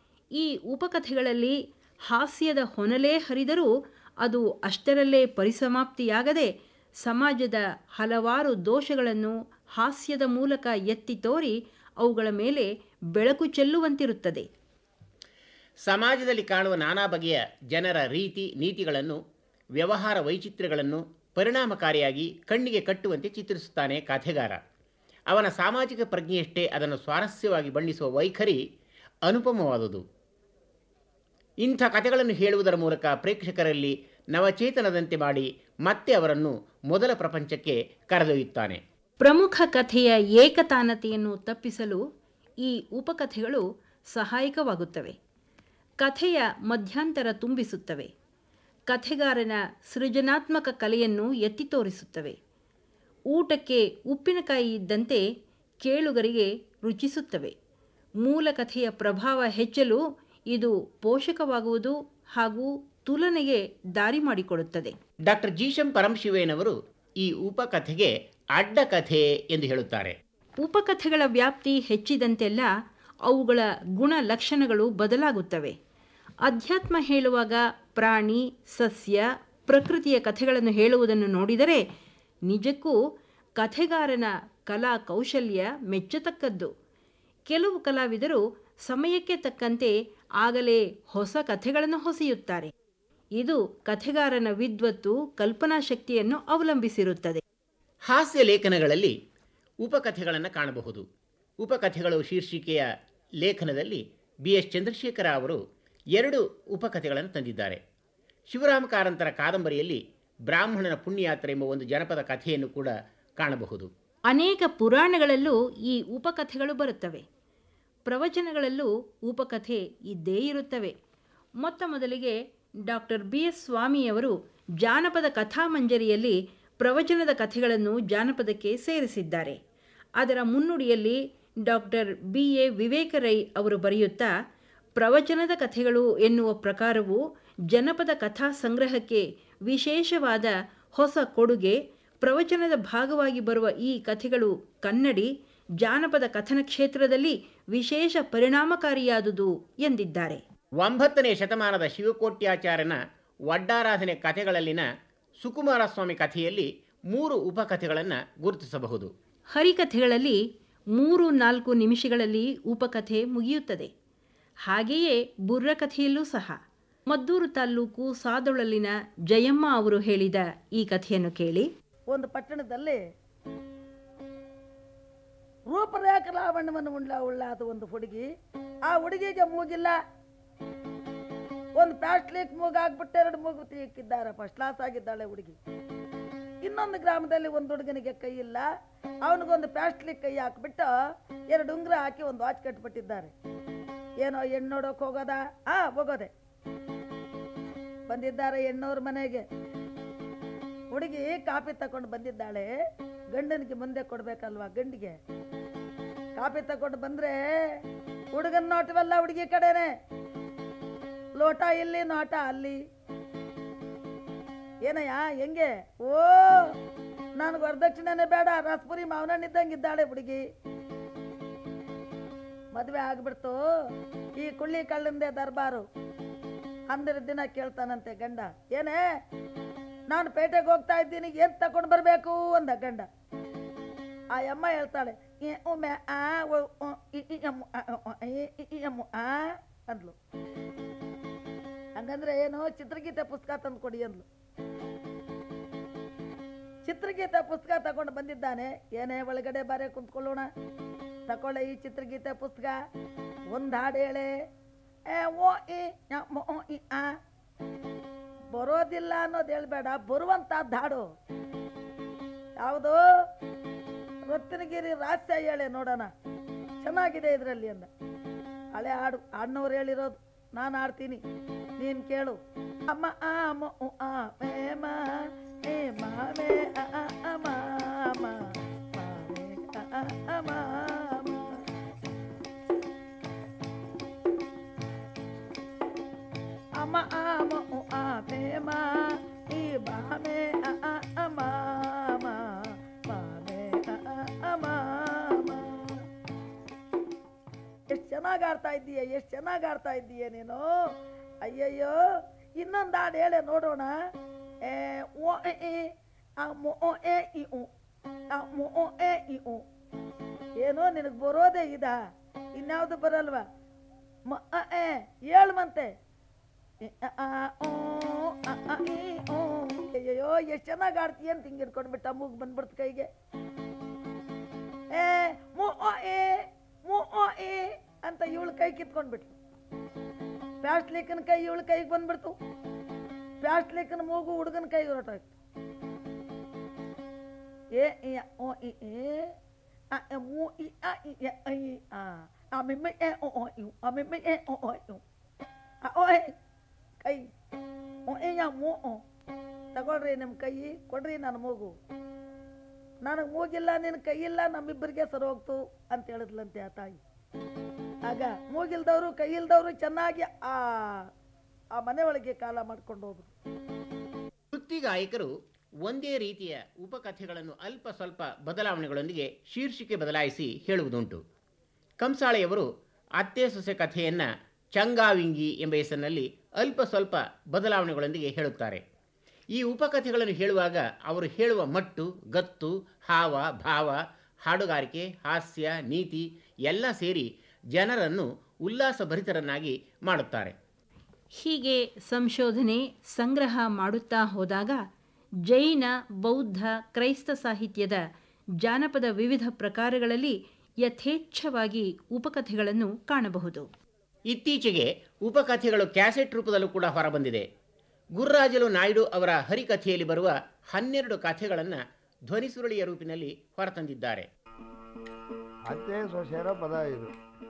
ಈ ಉಪಕಥೆಗಳಲ್ಲಿ ಹಾಸ್ಯದ ಹೊನಲೇ ಹರಿದರೂ ಅದು ಅಷ್ಟರಲ್ಲೇ ಪರಿಸಮಾಪ್ತಿಯಾಗದೆ ಸಮಾಜದ ಹಲವಾರು ದೋಷಗಳನ್ನು ಹಾಸ್ಯದ ಮೂಲಕ ಎತ್ತಿ ತೋರಿ ಅವುಗಳ ಮೇಲೆ ಬೆಳಕು ಚೆಲ್ಲುವಂತಿರುತ್ತದೆ ಸಮಾಜದಲ್ಲಿ ಕಾಣುವ ನಾನಾ ಬಗೆಯ ಜನರ ರೀತಿ ನೀತಿಗಳನ್ನು ವ್ಯವಹಾರ ವೈಚಿತ್ರ್ಯಗಳನ್ನು ಪರಿಣಾಮಕಾರಿಯಾಗಿ ಕಣ್ಣಿಗೆ ಕಟ್ಟುವಂತೆ ಚಿತ್ರಿಸುತ್ತಾನೆ ಕಥೆಗಾರ ಅವನ ಸಾಮಾಜಿಕ ಪ್ರಜ್ಞೆಯಷ್ಟೇ ಅದನ್ನು ಸ್ವಾರಸ್ಯವಾಗಿ ಬಣ್ಣಿಸುವ ವೈಖರಿ ಅನುಪಮವಾದುದು ಇಂಥ ಕಥೆಗಳನ್ನು ಹೇಳುವುದರ ಮೂಲಕ ಪ್ರೇಕ್ಷಕರಲ್ಲಿ ನವಚೇತನದಂತೆ ಮಾಡಿ ಮತ್ತೆ ಅವರನ್ನು ಮೊದಲ ಪ್ರಪಂಚಕ್ಕೆ ಕರೆದೊಯ್ಯುತ್ತಾನೆ ಪ್ರಮುಖ ಕಥೆಯ ಏಕತಾನತೆಯನ್ನು ತಪ್ಪಿಸಲು ಈ ಉಪಕಥೆಗಳು ಸಹಾಯಕವಾಗುತ್ತವೆ ಕಥೆಯ ಮಧ್ಯಂತರ ತುಂಬಿಸುತ್ತವೆ ಕಥೆಗಾರನ ಸೃಜನಾತ್ಮಕ ಕಲೆಯನ್ನು ಎತ್ತಿ ತೋರಿಸುತ್ತವೆ ಊಟಕ್ಕೆ ಉಪ್ಪಿನಕಾಯಿ ಇದ್ದಂತೆ ಕೇಳುಗರಿಗೆ ರುಚಿಸುತ್ತವೆ ಮೂಲ ಕಥೆಯ ಪ್ರಭಾವ ಹೆಚ್ಚಲು ಇದು ಪೋಷಕವಾಗುವುದು ಹಾಗೂ ತುಲನೆಗೆ ದಾರಿ ಮಾಡಿಕೊಡುತ್ತದೆ ಡಾಕ್ಟರ್ ಜೀಶಂ ಪರಮಶಿವಯ್ಯನವರು ಈ ಉಪಕಥೆಗೆ ಅಡ್ಡಕಥೆ ಎಂದು ಹೇಳುತ್ತಾರೆ ಉಪಕಥೆಗಳ ವ್ಯಾಪ್ತಿ ಹೆಚ್ಚಿದಂತೆಲ್ಲ ಅವುಗಳ ಗುಣ ಲಕ್ಷಣಗಳು ಬದಲಾಗುತ್ತವೆ ಅಧ್ಯಾತ್ಮ ಹೇಳುವಾಗ ಪ್ರಾಣಿ ಸಸ್ಯ ಪ್ರಕೃತಿಯ ಕಥೆಗಳನ್ನು ಹೇಳುವುದನ್ನು ನೋಡಿದರೆ ನಿಜಕ್ಕೂ ಕಥೆಗಾರನ ಕಲಾ ಕೌಶಲ್ಯ ಮೆಚ್ಚತಕ್ಕದ್ದು ಕೆಲವು ಕಲಾವಿದರು ಸಮಯಕ್ಕೆ ತಕ್ಕಂತೆ ಆಗಲೇ ಹೊಸ ಕಥೆಗಳನ್ನು ಹೊಸೆಯುತ್ತಾರೆ ಇದು ಕಥೆಗಾರನ ವಿದ್ವತ್ತು ಕಲ್ಪನಾ ಶಕ್ತಿಯನ್ನು ಅವಲಂಬಿಸಿರುತ್ತದೆ ಹಾಸ್ಯ ಲೇಖನಗಳಲ್ಲಿ ಉಪಕಥೆಗಳನ್ನು ಕಾಣಬಹುದು ಉಪಕಥೆಗಳು ಶೀರ್ಷಿಕೆಯ ಲೇಖನದಲ್ಲಿ ಬಿ ಎಸ್ ಚಂದ್ರಶೇಖರ ಅವರು ಎರಡು ಉಪಕಥೆಗಳನ್ನು ತಂದಿದ್ದಾರೆ ಶಿವರಾಮ ಕಾರಂತರ ಕಾದಂಬರಿಯಲ್ಲಿ ಬ್ರಾಹ್ಮಣನ ಪುಣ್ಯಯಾತ್ರೆ ಎಂಬ ಒಂದು ಜನಪದ ಕಥೆಯನ್ನು ಕೂಡ ಕಾಣಬಹುದು ಅನೇಕ ಪುರಾಣಗಳಲ್ಲೂ ಈ ಉಪಕಥೆಗಳು ಬರುತ್ತವೆ ಪ್ರವಚನಗಳಲ್ಲೂ ಉಪಕಥೆ ಇದ್ದೇ ಇರುತ್ತವೆ ಮೊತ್ತ ಮೊದಲಿಗೆ ಡಾಕ್ಟರ್ ಬಿ ಎಸ್ ಸ್ವಾಮಿಯವರು ಜಾನಪದ ಕಥಾಮಂಜರಿಯಲ್ಲಿ ಪ್ರವಚನದ ಕಥೆಗಳನ್ನು ಜಾನಪದಕ್ಕೆ ಸೇರಿಸಿದ್ದಾರೆ ಅದರ ಮುನ್ನುಡಿಯಲ್ಲಿ doctor B A Viveka Rai ಅವರು ಬರೆಯುತ್ತಾ ಪ್ರವಚನದ ಕಥೆಗಳು ಎನ್ನುವ ಪ್ರಕಾರವು ಜನಪದ ಕಥಾ ಸಂಗ್ರಹಕ್ಕೆ ವಿಶೇಷವಾದ ಹೊಸ ಕೊಡುಗೆ ಪ್ರವಚನದ ಭಾಗವಾಗಿ ಬರುವ ಈ ಕಥೆಗಳು ಕನ್ನಡಿ ಜಾನಪದ ಕಥನ ಕ್ಷೇತ್ರದಲ್ಲಿ ವಿಶೇಷ ಪರಿಣಾಮಕಾರಿಯಾದುದು ಎಂದಿದ್ದಾರೆ ಒಂಬತ್ತನೇ ಶತಮಾನದ ಶಿವಕೋಟ್ಯಾಚಾರ್ಯನ ವಡ್ಡಾರಾಧನೆ ಕಥೆಗಳಲ್ಲಿನ ಸುಕುಮಾರ ಸ್ವಾಮಿ ಕಥೆಯಲ್ಲಿ ಮೂರು ಉಪಕಥೆಗಳನ್ನು ಗುರುತಿಸಬಹುದು ಹರಿಕಥೆಗಳಲ್ಲಿ ಮೂರು ನಾಲ್ಕು ನಿಮಿಷಗಳಲ್ಲಿ ಉಪಕಥೆ ಮುಗಿಯುತ್ತದೆ ಹಾಗೆಯೇ ಬುರ್ರಕಥೆಯಲ್ಲೂ ಸಹ ಮದ್ದೂರು ತಾಲ್ಲೂಕು ಸಾದೊಳಲಿನ ಜಯಮ್ಮ ಅವರು ಹೇಳಿದ ಈ ಕಥೆಯನ್ನು ಕೇಳಿ ಒಂದು ಪಟ್ಟಣದಲ್ಲಿ ರೂಪರೇಖ ಲಾವಣ್ಯವನ್ನು ಉಳ್ಳ ಉಳ್ಳಾದ ಒಂದು ಹುಡುಗಿ ಆ ಹುಡುಗಿಗೆ ಮೂಗಿಲ್ಲ ಒಂದು ಪ್ಲಾಸ್ಟಿಕ್ ಮೂಗು ಆಗ್ಬಿಟ್ಟು ಎರಡು ಮೂಗು ತೀಕಿದ್ದಾರೆ ಫಸ್ಟ್ ಕ್ಲಾಸ್ ಆಗಿದ್ದಾಳೆ ಹುಡುಗಿ ಇನ್ನೊಂದು ಗ್ರಾಮದಲ್ಲಿ ಒಂದು ಹುಡುಗನಿಗೆ ಕೈ ಇಲ್ಲ ಅವನಿಗೊಂದು ಪ್ಲಾಸ್ಟಿಕ್ ಕೈ ಹಾಕ್ಬಿಟ್ಟು ಎರಡು ಉಂಗುರ ಹಾಕಿ ಒಂದು ವಾಚ್ ಕಟ್ಬಿಟ್ಟಿದ್ದಾರೆ ಏನೋ ಹೆಣ್ಣು ನೋಡೋಕ್ ಹೋಗೋದಾ ಆ ಹೋಗೋದೆ ಬಂದಿದ್ದಾರೆ ಹೆಣ್ಣವ್ರ ಮನೆಗೆ ಹುಡುಗಿ ಕಾಫಿ ತಕೊಂಡು ಬಂದಿದ್ದಾಳೆ ಗಂಡನಿಗೆ ಮುಂದೆ ಕೊಡ್ಬೇಕಲ್ವಾ ಗಂಡಿಗೆ ಕಾಫಿ ತಕೊಂಡು ಬಂದ್ರೆ ಹುಡುಗನ ನೋಟವೆಲ್ಲ ಹುಡುಗಿ ಕಡೆನೆ ಲೋಟ ಇಲ್ಲಿ ನೋಟ ಅಲ್ಲಿ ಏನಯ್ಯ ಹೆಂಗೆ ಓ ನನಗೆ ವರದಕ್ಷಿಣೆನೇ ಬೇಡ ರಸಪುರಿ ಮಾವನಣ್ಣಿದ್ದಂಗಿದ್ದಾಳೆ ಹುಡುಗಿ ಮದುವೆ ಆಗ್ಬಿಡ್ತು ಈ ಕುಳ್ಳಿ ಕಳ್ಳಿಂದೆ ದರ್ಬಾರು ಹನ್ನೆರಡು ದಿನ ಕೇಳ್ತಾನಂತೆ ಗಂಡ ಏನೇ ನಾನು ಪೇಟೆಗೆ ಹೋಗ್ತಾ ಇದ್ದೀನಿ ಏನ್ ತಗೊಂಡ್ ಬರ್ಬೇಕು ಅಂದ ಗಂಡ ಆ ಅಮ್ಮ ಹೇಳ್ತಾಳೆ "ಏ, ಉಮ್ಮೆ, ಆ, ಒ, ಉ, ಇ, ಇ, ಎಮ್ಮು, ಆ, ಉ, ಇ, ಇ, ಇ, ಎಮ್ಮು, ಆ ಅಂದ್ಲು ಹಂಗಂದ್ರೆ ಏನು ಚಿತ್ರಗೀತೆ ಪುಸ್ತಕ ತಂದು ಕೊಡಿ ಅಂದ್ಲು ಚಿತ್ರಗೀತೆ ಪುಸ್ತಕ ತಗೊಂಡು ಬಂದಿದ್ದಾನೆ ಏನೇ ಒಳಗಡೆ ಬಾರೆ ಕುಂತ್ಕೊಳ್ಳೋಣ ತಕೊಳ್ಳೆ ಈ ಚಿತ್ರಗೀತೆ ಪುಸ್ತಕ ಒಂದ್ ಹಾಡು ಹೇಳೆ ಏ ಓ ಇ ಯ, ಮೊ, ಓ, ಇ, ಆ ಬರೋದಿಲ್ಲ ಅನ್ನೋದು ಹೇಳ್ಬೇಡ ಬರುವಂತಹದ್ದು ಹಾಡು ಯಾವುದು ರತ್ನಗಿರಿ ರಹಸ್ಯ ಹೇಳೆ ನೋಡೋಣ ಚೆನ್ನಾಗಿದೆ ಇದರಲ್ಲಿ ಅಂದ ಹಳೆ ಹಾಡು ಅಣ್ಣವ್ರು ಹೇಳಿರೋದು ನಾನು ಆಡ್ತೀನಿ ನೀನ್ ಕೇಳು ಅಮ್ಮ ಆ ಮ ಉ, ಆ ಮೇ ಮ ಏ ಮಾ ಮೇ ಅ ಆ ಅ ಮಾ ಮ, ಮಾ ಮೇ ಅ ಆ ಅ ಮಾ ಮ. ಅಮ ಆಮ ಉ ಆ ಮೇ ಮಾ ಈ ಬಾ ಮೇ ಅ ಆ ಅ ಮಾ ಮಾ ಮಾ ಮೇ ಅ ಆ ಅ ಮಾ ಮಾ. ಎಷ್ಟ್ ಚೆನ್ನಾಗ್ ಆಡ್ತಾ ಇದ್ದೀಯ ಎಷ್ಟ್ ಚೆನ್ನಾಗ್ ಆಡ್ತಾ ಇದ್ದೀಯ ನೀನು ಅಯ್ಯಯ್ಯೋ ಇನ್ನೊಂದು ಹಾಡು ಹೇಳೆ ನೋಡೋಣ ಏ ಓ ಎ ಎ, ಆ ಮೊ ಓ ಎ ಇ ಉ ಆ ಮೊ ಓ ಎ ಇ ಉ ಏನೋ ನಿನಗೆ ಬರೋದೇ ಇದ ಇನ್ಯಾವುದು ಬರಲ್ವಾ ಮ ಅ ಎ ಹೇಳು ಮಂತೆ ಎ, ಅ, ಆ, ಓ, ಅ, ಅ, ಇ, ಓ. ಅಯ್ಯಯ್ಯೋ ಎಷ್ಟು ಚೆನ್ನಾಗಿ ಆಡ್ತೀಯ ಅಂತ ಹಿಂಗೆ ಹಿಡ್ಕೊಂಡ್ಬಿಟ್ಟ ಮೂಗ್ ಬಂದ್ಬಿಡ್ತು ಕೈಗೆ ಏ ಮು ಓ ಎ ಮು ಓ ಎ ಅಂತ ಇವಳು ಕೈ ಕಿತ್ಕೊಂಡ್ಬಿಟ್ಲು ಪ್ಯಾಸ್ಟ್ಲಿಕ್ಕನ ಕೈ ಇವಳು ಕೈಗೆ ಬಂದ್ಬಿಡ್ತು ಪ್ಯಾಸ್ಟ್ಲಿಕ್ಕನ ಮೂಗು ಹುಡುಗನ ಕೈಗೆ ಹೊರಟೋಯ್ತು ಎ ಇ, ಅ, ಓ ಇ ಎ ಅ, ಎ, ಮು ಇ ಅ ಇ ಎ ಐ ಆ ಆ ಮಿಮ್ಮೆ ಎ ಓ ಓ ಇವು ಆ ಮಿಮ್ಮೆ ಎ ಓ ಓ ಇವು ಆ ಓ ಎ ಕೈ ಓ ಏ ಯಾ ಮೂ ಓ ತಗೊಳ್ರಿ ನಿಮ್ಮ ಕೈ ಕೊಡ್ರಿ ನನ್ನ ಮೂಗು ನನಗೆ ಮೂಗಿಲ್ಲ ನಿನ್ನ ಕೈಯಿಲ್ಲ ನಮ್ಮಿಬ್ಬರಿಗೆ ಸರಿ ಹೋಗ್ತು ಅಂತ ಹೇಳಿದ್ಲಂತೆ ಆ ತಾಯಿ ಆಗ ಮೂಗಿಲ್ದವರು ಕೈಯಿಲ್ದವರು ಚೆನ್ನಾಗಿ ಆ ಆ ಮನೆ ಒಳಗೆ ಕಾಲ ಮಾಡ್ಕೊಂಡು ಹೋದ್ರು ವೃತ್ತಿ ಗಾಯಕರು ಒಂದೇ ರೀತಿಯ ಉಪಕಥೆಗಳನ್ನು ಅಲ್ಪ ಸ್ವಲ್ಪ ಬದಲಾವಣೆಗಳೊಂದಿಗೆ ಶೀರ್ಷಿಕೆ ಬದಲಾಯಿಸಿ ಹೇಳುವುದುಂಟು ಕಂಸಾಳೆಯವರು ಅತ್ತೆ ಸೊಸೆ ಕಥೆಯನ್ನು ಚಂಗಾವಿಂಗಿ ಎಂಬ ಹೆಸರಿನಲ್ಲಿ ಅಲ್ಪ ಸ್ವಲ್ಪ ಬದಲಾವಣೆಗಳೊಂದಿಗೆ ಹೇಳುತ್ತಾರೆ ಈ ಉಪಕಥೆಗಳನ್ನು ಹೇಳುವಾಗ ಅವರು ಹೇಳುವ ಮಟ್ಟು ಗತ್ತು ಹಾವ ಭಾವ ಹಾಡುಗಾರಿಕೆ ಹಾಸ್ಯ ನೀತಿ ಎಲ್ಲ ಸೇರಿ ಜನರನ್ನು ಉಲ್ಲಾಸಭರಿತರನ್ನಾಗಿ ಮಾಡುತ್ತಾರೆ ಹೀಗೆ ಸಂಶೋಧನೆ ಸಂಗ್ರಹ ಮಾಡುತ್ತಾ ಹೋದಾಗ ಜೈನ ಬೌದ್ಧ ಕ್ರೈಸ್ತ ಸಾಹಿತ್ಯದ ಜಾನಪದ ವಿವಿಧ ಪ್ರಕಾರಗಳಲ್ಲಿ ಯಥೇಚ್ಛವಾಗಿ ಉಪಕಥೆಗಳನ್ನು ಕಾಣಬಹುದು ಇತ್ತೀಚೆಗೆ ಉಪಕಥೆಗಳು ಕ್ಯಾಸೆಟ್ ರೂಪದಲ್ಲೂ ಕೂಡ ಹೊರಬಂದಿದೆ ಗುರ್ರಾಜಲು ನಾಯ್ಡು ಅವರ ಹರಿಕಥೆಯಲ್ಲಿ ಬರುವ ಹನ್ನೆರಡು ಕಥೆಗಳನ್ನು ಧ್ವನಿಸುರುಳಿಯ ರೂಪಿನಲ್ಲಿ ಹೊರತಂದಿದ್ದಾರೆ ಅತ್ತೆ ಸೊಸೆಯರ ಪದ ಇದು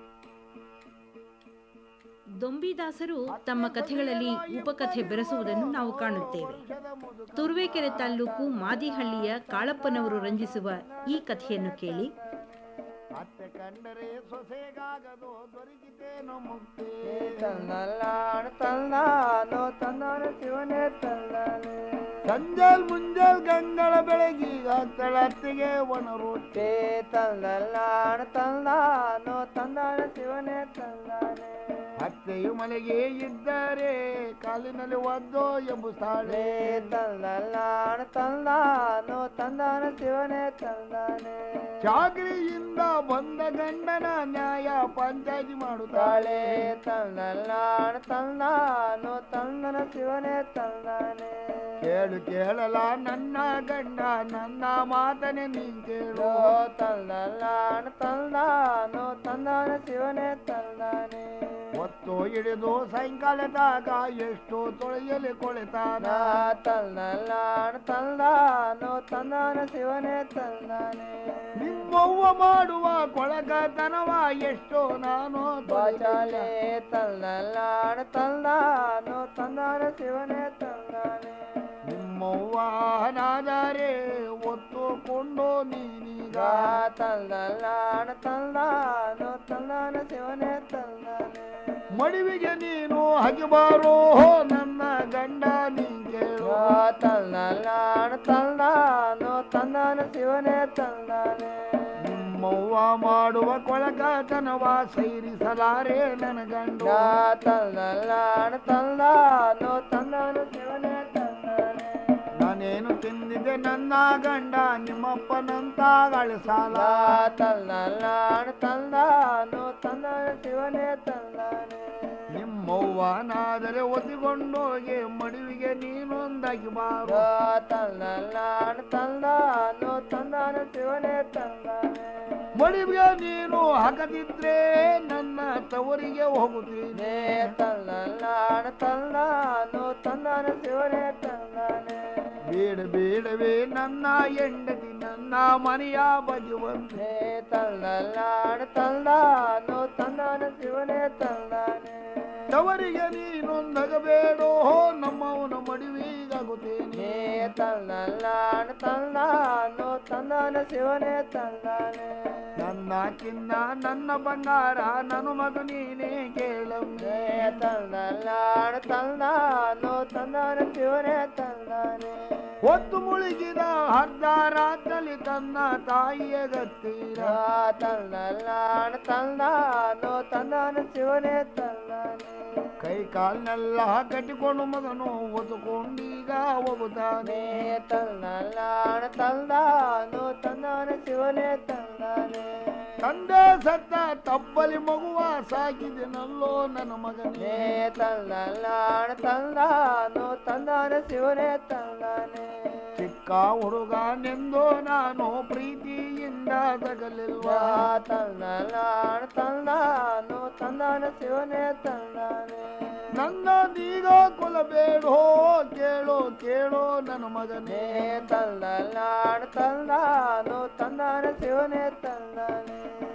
ದೊಂಬಿದಾಸರು ತಮ್ಮ ಕಥೆಗಳಲ್ಲಿ ಉಪಕಥೆ ಬೆರೆಸುವುದನ್ನು ನಾವು ಕಾಣುತ್ತೇವೆ ತುರುವೇಕೆರೆ ತಾಲ್ಲೂಕು ಮಾದಿಹಳ್ಳಿಯ ಕಾಳಪ್ಪನವರು ರಂಜಿಸುವ ಈ ಕಥೆಯನ್ನು ಕೇಳಿ ಅತ್ತೆ ಕಂಡರೆ ಸೊಸೆಗಾಗದು ದೊರಕಿತೇನೋ ಮುಕ್ತಿ ತನ್ನಲ್ಲಾಣ ತನ್ನಾನೋ ತನ್ನಾನ ಶಿವನೇ ತನ್ನಾನೆ ಸಂಜಲ್ ಮುಂಜಲ್ ಗಂಗಳ ಬೆಳಗೀಗ ಅತ್ತಿಗೆ ಒಣ ರೊಟ್ಟಿ ತೇ ತನ್ನಲ್ಲಾಣ ತನ್ನಾನೋ ತನ್ನಾನ ಶಿವನೇ ತನ್ನಾನೆ ಅತ್ತೆಯು ಮನೆಗೆ ಇದ್ದರೆ ಕಾಲಿನಲ್ಲಿ ಒದ್ದೋ ಎಂಬುತ್ತಾಳೆ ತೇ ತನ್ನಲ್ಲಾಣ ತನ್ನಾನೋ ತನ್ನಾನ ಶಿವನೇ ತನ್ನಾನೆ ಚಾಕರಿಯಿಂದ ಬಂದ ಗಂಡನ ನ್ಯಾಯ ಪಂಚಾಯತಿ ಮಾಡುತ್ತಾಳೆ ತಾಳೆ ತನ್ನಲ್ಲಾಣ ತನ್ನಾನೋ ತನ್ನನ ಶಿವನೇ ತನ್ನಾನೆ ಕೇಳು ಕೇಳಲ ನನ್ನ ಗಂಡ ನನ್ನ ಮಾತನೆ ನೀನ್ ಕೇಳು ಓ ತನ್ನಲ್ಲಾಣ ತನ್ನಾನೋ ತನ್ನಾನ ಶಿವನೇ ತನ್ನಾನೆ ಹೊತ್ತು ಹಿಡಿದು ಸಾಯಂಕಾಲದಾಗ ಎಷ್ಟು ತೊಳೆಯಲಿ ಕೊಳೆತಾನ ನಾ ತನ್ನಲ್ಲಾಣ ತನ್ನಾನೋ ತನ್ನಾನ ಶಿವನೇ ತನ್ನಾನೆ ನಿಮ್ಮವ್ವ ಮಾಡುವ ಕೊಳಗತನವ ಎಷ್ಟು ನಾನು ಬಾಚಾಲೆ ತನ್ನಲ್ಲಾಣ ತನ್ನಾನೋ ತನ್ನಾನ ಶಿವನೇ ತನ್ನಾನೆ ನಿಮ್ಮವ್ವ ನಾದರೆ ಒತ್ತುಕೊಂಡು ನೀನೀಗ ಗಾ ತನ್ನಲ್ಲಾಣ ತನ್ನಾನೋ ತನ್ನಾನ ಶಿವನೇ ತನ್ನಾನೆ ಮಡಿವಿಗೆ ನೀನು ಹಗಿಬಾರೋ ನನ್ನ ಗಂಡ ನೀ ಕೇಳು ಗಾ ತನ್ನಲ್ಲಾಣ ತನ್ನಾನೋ ತನ್ನಾನ ಶಿವನೇ ತನ್ನಾನೆ ನಿಮ್ಮವ್ವ ಮಾಡುವ ಕೊಳಗತನವ ಸೈರಿಸಲಾರೆ ನನ್ನ ಗಂಡ ಗಾ ತನ್ನಲ್ಲಾಣ ತನ್ನಾನೋ ತನ್ನಾನ ಶಿವನೇ ತನ್ನಾನೆ ನಾನೇನು ತಿಂದಿದೆ ನನ್ನ ಗಂಡ ನಿಮ್ಮಪ್ಪನಂತ ಗಳಿಸಾಲ ಗಾ ತನ್ನಲ್ಲಾಣ ತನ್ನಾನೋ ತನ್ನಾನ ಶಿವನೇ ತನ್ನಾನೆ ನಿಮ್ಮವ್ವನಾದರೆ ಒದಿಕೊಂಡೋಗಿ ಮಡಿವಿಗೆ ನೀನೊಂದಾಗಿ ಬಾರು ಗಾ ತನ್ನಲ್ಲಾಣ ತನ್ನಾನೋ ತನ್ನಾನ ಶಿವನೇ ತನ್ನಾನೆ ಮಡಿವಿಗೆ ನೀನು ಹಾಕದಿದ್ರೆ ನನ್ನ ತವರಿಗೆ ಹೋಗುತ್ತೀನಿ ನೇ ತನ್ನಲ್ಲಾಣ ತನ್ನಾನೋ ತನ್ನಾನ ಶಿವನೇ ತನ್ನಾನೆ ಬೇಡ ಬೇಡವೇ ನನ್ನ ಹೆಂಡತಿ ನನ್ನ ಮನೆಯ ಬಗೆವಂತೆ ನೇ ತನ್ನಲ್ಲಾಣ ತನ್ನಾನೋ ತನ್ನಾನ ಶಿವನೇ ತನ್ನಾನೆ ತವರಿಗೆ ನೀನೊಂದಗಬೇಡೋ ನಮ್ಮವನ ಮಡಿವಿಗಾಗುತ್ತೇನೆ ನೇ ತನ್ನಲ್ಲಾಣ ತನ್ನಾನೋ ತನ್ನಾನ ಶಿವನೇ ತನ್ನಾನೆ ನನ್ನ ಚಿನ್ನ ನನ್ನ ಬಂಗಾರ ನನ್ನ ಮಗ ನೀನೇ ಕೇಳಮ್ಮೆ ನೇ ತನ್ನಲ್ಲಾಣ ತನ್ನಾನೋ ತನ್ನಾನ ಶಿವನೇ ತನ್ನಾನೆ ಹೊತ್ತು ಮುಳುಗಿದ ಅರ್ಧ ರಾತ್ರಲ್ಲಿ ತನ್ನ ತಾಯಿಯ ಗತ್ತೀರ ಗಾ ತನ್ನಲ್ಲಾಣ ತನ್ನಾನೋ ತನ್ನಾನ ಶಿವನೇ ತನ್ನಾನೆ ಕೈ ಕಾಲ್ನೆಲ್ಲ ಕಟ್ಟಿಕೊಂಡು ಮಗನು ಒತ್ತುಕೊಂಡೀಗ ಹೋಗುತ್ತಾನೆ ನೇ ತನ್ನಲ್ಲಾಣ ತನ್ನಾನೋ ತನ್ನಾನ ಶಿವನೇ ತನ್ನಾನೆ ತಂದೆ ಸತ್ತ ತಪ್ಪಲಿ ಮಗುವ ಸಾಕಿದೆನಲ್ಲೋ ನನ್ನ ಮಗನೇ ನೇ ತನ್ನಲ್ಲಾಣ ತನ್ನಾನೋ ತನ್ನಾನ ಶಿವನೇ ತನ್ನಾನೆ ಚಿಕ್ಕ ಹುಡುಗನೆಂದು ನಾನು ಪ್ರೀತಿಯಿಂದ ತಗಲಿಲ್ವಾ ಗಾ ತನ್ನಲ್ಲಾಣ ತನ್ನಾನೋ ತನ್ನಾನ ಶಿವನೇ ತನ್ನಾನೆ ನನ್ನ ನೀಗ ಕೊಲಬೇಡೋ ಕೇಳೋ ಕೇಳೋ ನನ್ನ ಮಗನೇ ನೇ ತನ್ನಲ್ಲಾಣ ತನ್ನಾನೋ ತನ್ನಾನ ಶಿವನೇ ತನ್ನಾನೆ ನಿನ್ನ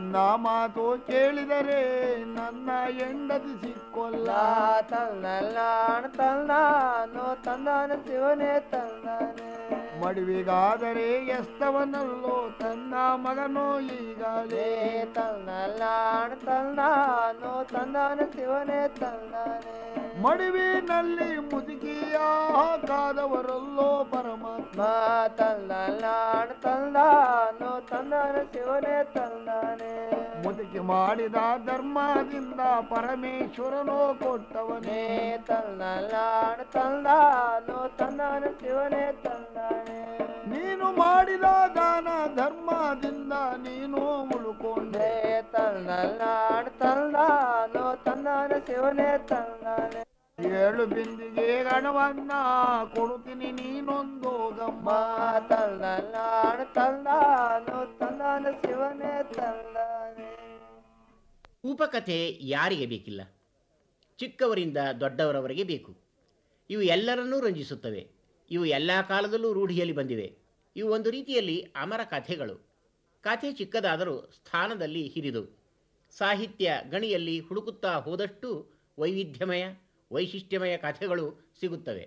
ನನ್ನ ಮಾತು ಕೇಳಿದರೆ ನನ್ನ ಹೆಂಡತಿ ಸಿಕ್ಕೊಲ್ಲ ತಲ್ಲಾಣ ತಂದಾನು ತಂದಾನ ಶಿವನೇ ತಂದಾನೆ ಮಡುವಿಗಾದರೆ ಎಸ್ತವನಲ್ಲೋ ತನ್ನ ಮಗನೋ ಈಗಲೇ ತಲ್ಲಾಣ ತಂದಾನು ತಂದಾನ ಶಿವನೇ ತಂದಾನೆ ಮಡುವಿನಲ್ಲಿ ಮುದುಕಿಯ ಕಾದವರಲ್ಲೋ ಪರಮಾತ್ಮ ತಲ್ಲಾಣ ತಂದಾನು ತಂದಾನ ಶಿವನೇ ತಂದಾನೆ ಮುದುಕಿ ಮಾಡಿದ ಧರ್ಮದಿಂದ ಪರಮೇಶ್ವರನೋ ಕೊಟ್ಟವನೇ ತಲ್ಲಾಣ ತಂದಾನು ತಂದಾನ ಶಿವನೇ ತಂದಾನೆ ನೀನು ಮಾಡಿದ ದಾನ ಧರ್ಮದಿಂದ ನೀನು ಉಳ್ಕೊಂಡೆ ತಲ್ಲಾಣ ತಂದಾನು ತಂದಾನ ಶಿವನೇ ತಂದಾನೆ ಏಳು ಬಿಂದಿಗೆ ಹಣವನ್ನ ಕೊಡುತ್ತೀನಿ ನೀನೊಂದು ಗಮ್ಮ ತಲ್ಲಾಣ ತಂದಾನು ತಂದಾನ ಶಿವನೇ ತಂದಾನೆ ಉಪಕಥೆ ಯಾರಿಗೆ ಬೇಕಿಲ್ಲ ಚಿಕ್ಕವರಿಂದ ದೊಡ್ಡವರವರೆಗೆ ಬೇಕು ಇವು ಎಲ್ಲರನ್ನೂ ರಂಜಿಸುತ್ತವೆ ಇವು ಎಲ್ಲ ಕಾಲದಲ್ಲೂ ರೂಢಿಯಲ್ಲಿ ಬಂದಿವೆ ಇವು ಒಂದು ರೀತಿಯಲ್ಲಿ ಅಮರ ಕಥೆಗಳು ಕಥೆ ಚಿಕ್ಕದಾದರೂ ಸ್ಥಾನದಲ್ಲಿ ಹಿರಿದು ಸಾಹಿತ್ಯ ಗಣಿಯಲ್ಲಿ ಹುಡುಕುತ್ತಾ ಹೋದಷ್ಟು ವೈವಿಧ್ಯಮಯ ವೈಶಿಷ್ಟ್ಯಮಯ ಕಥೆಗಳು ಸಿಗುತ್ತವೆ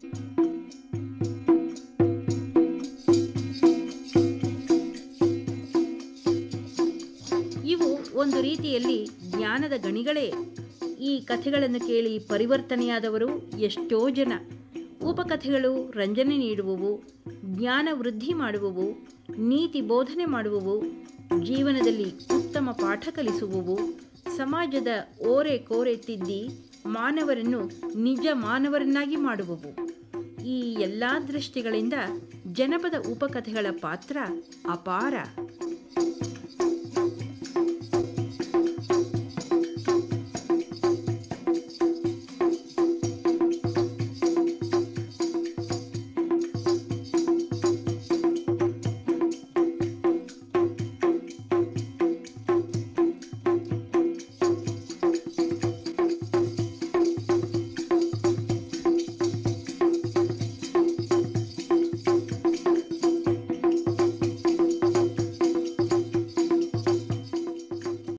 ಇವು ಒಂದು ರೀತಿಯಲ್ಲಿ ಜ್ಞಾನದ ಗಣಿಗಳೇ ಈ ಕಥೆಗಳನ್ನು ಕೇಳಿ ಪರಿವರ್ತನೆಯಾದವರು ಎಷ್ಟೋ ಜನ ಉಪಕಥೆಗಳು ರಂಜನೆ ನೀಡುವವು ಜ್ಞಾನ ವೃದ್ಧಿ ಮಾಡುವವು ನೀತಿ ಬೋಧನೆ ಮಾಡುವವು ಜೀವನದಲ್ಲಿ ಉತ್ತಮ ಪಾಠ ಕಲಿಸುವವು ಸಮಾಜದ ಓರೆ ಕೋರೆ ತಿದ್ದಿ ಮಾನವರನ್ನು ನಿಜ ಮಾನವರನ್ನಾಗಿ ಮಾಡುವವು ಈ ಎಲ್ಲ ದೃಷ್ಟಿಗಳಿಂದ ಜನಪದ ಉಪಕಥೆಗಳ ಪಾತ್ರ ಅಪಾರ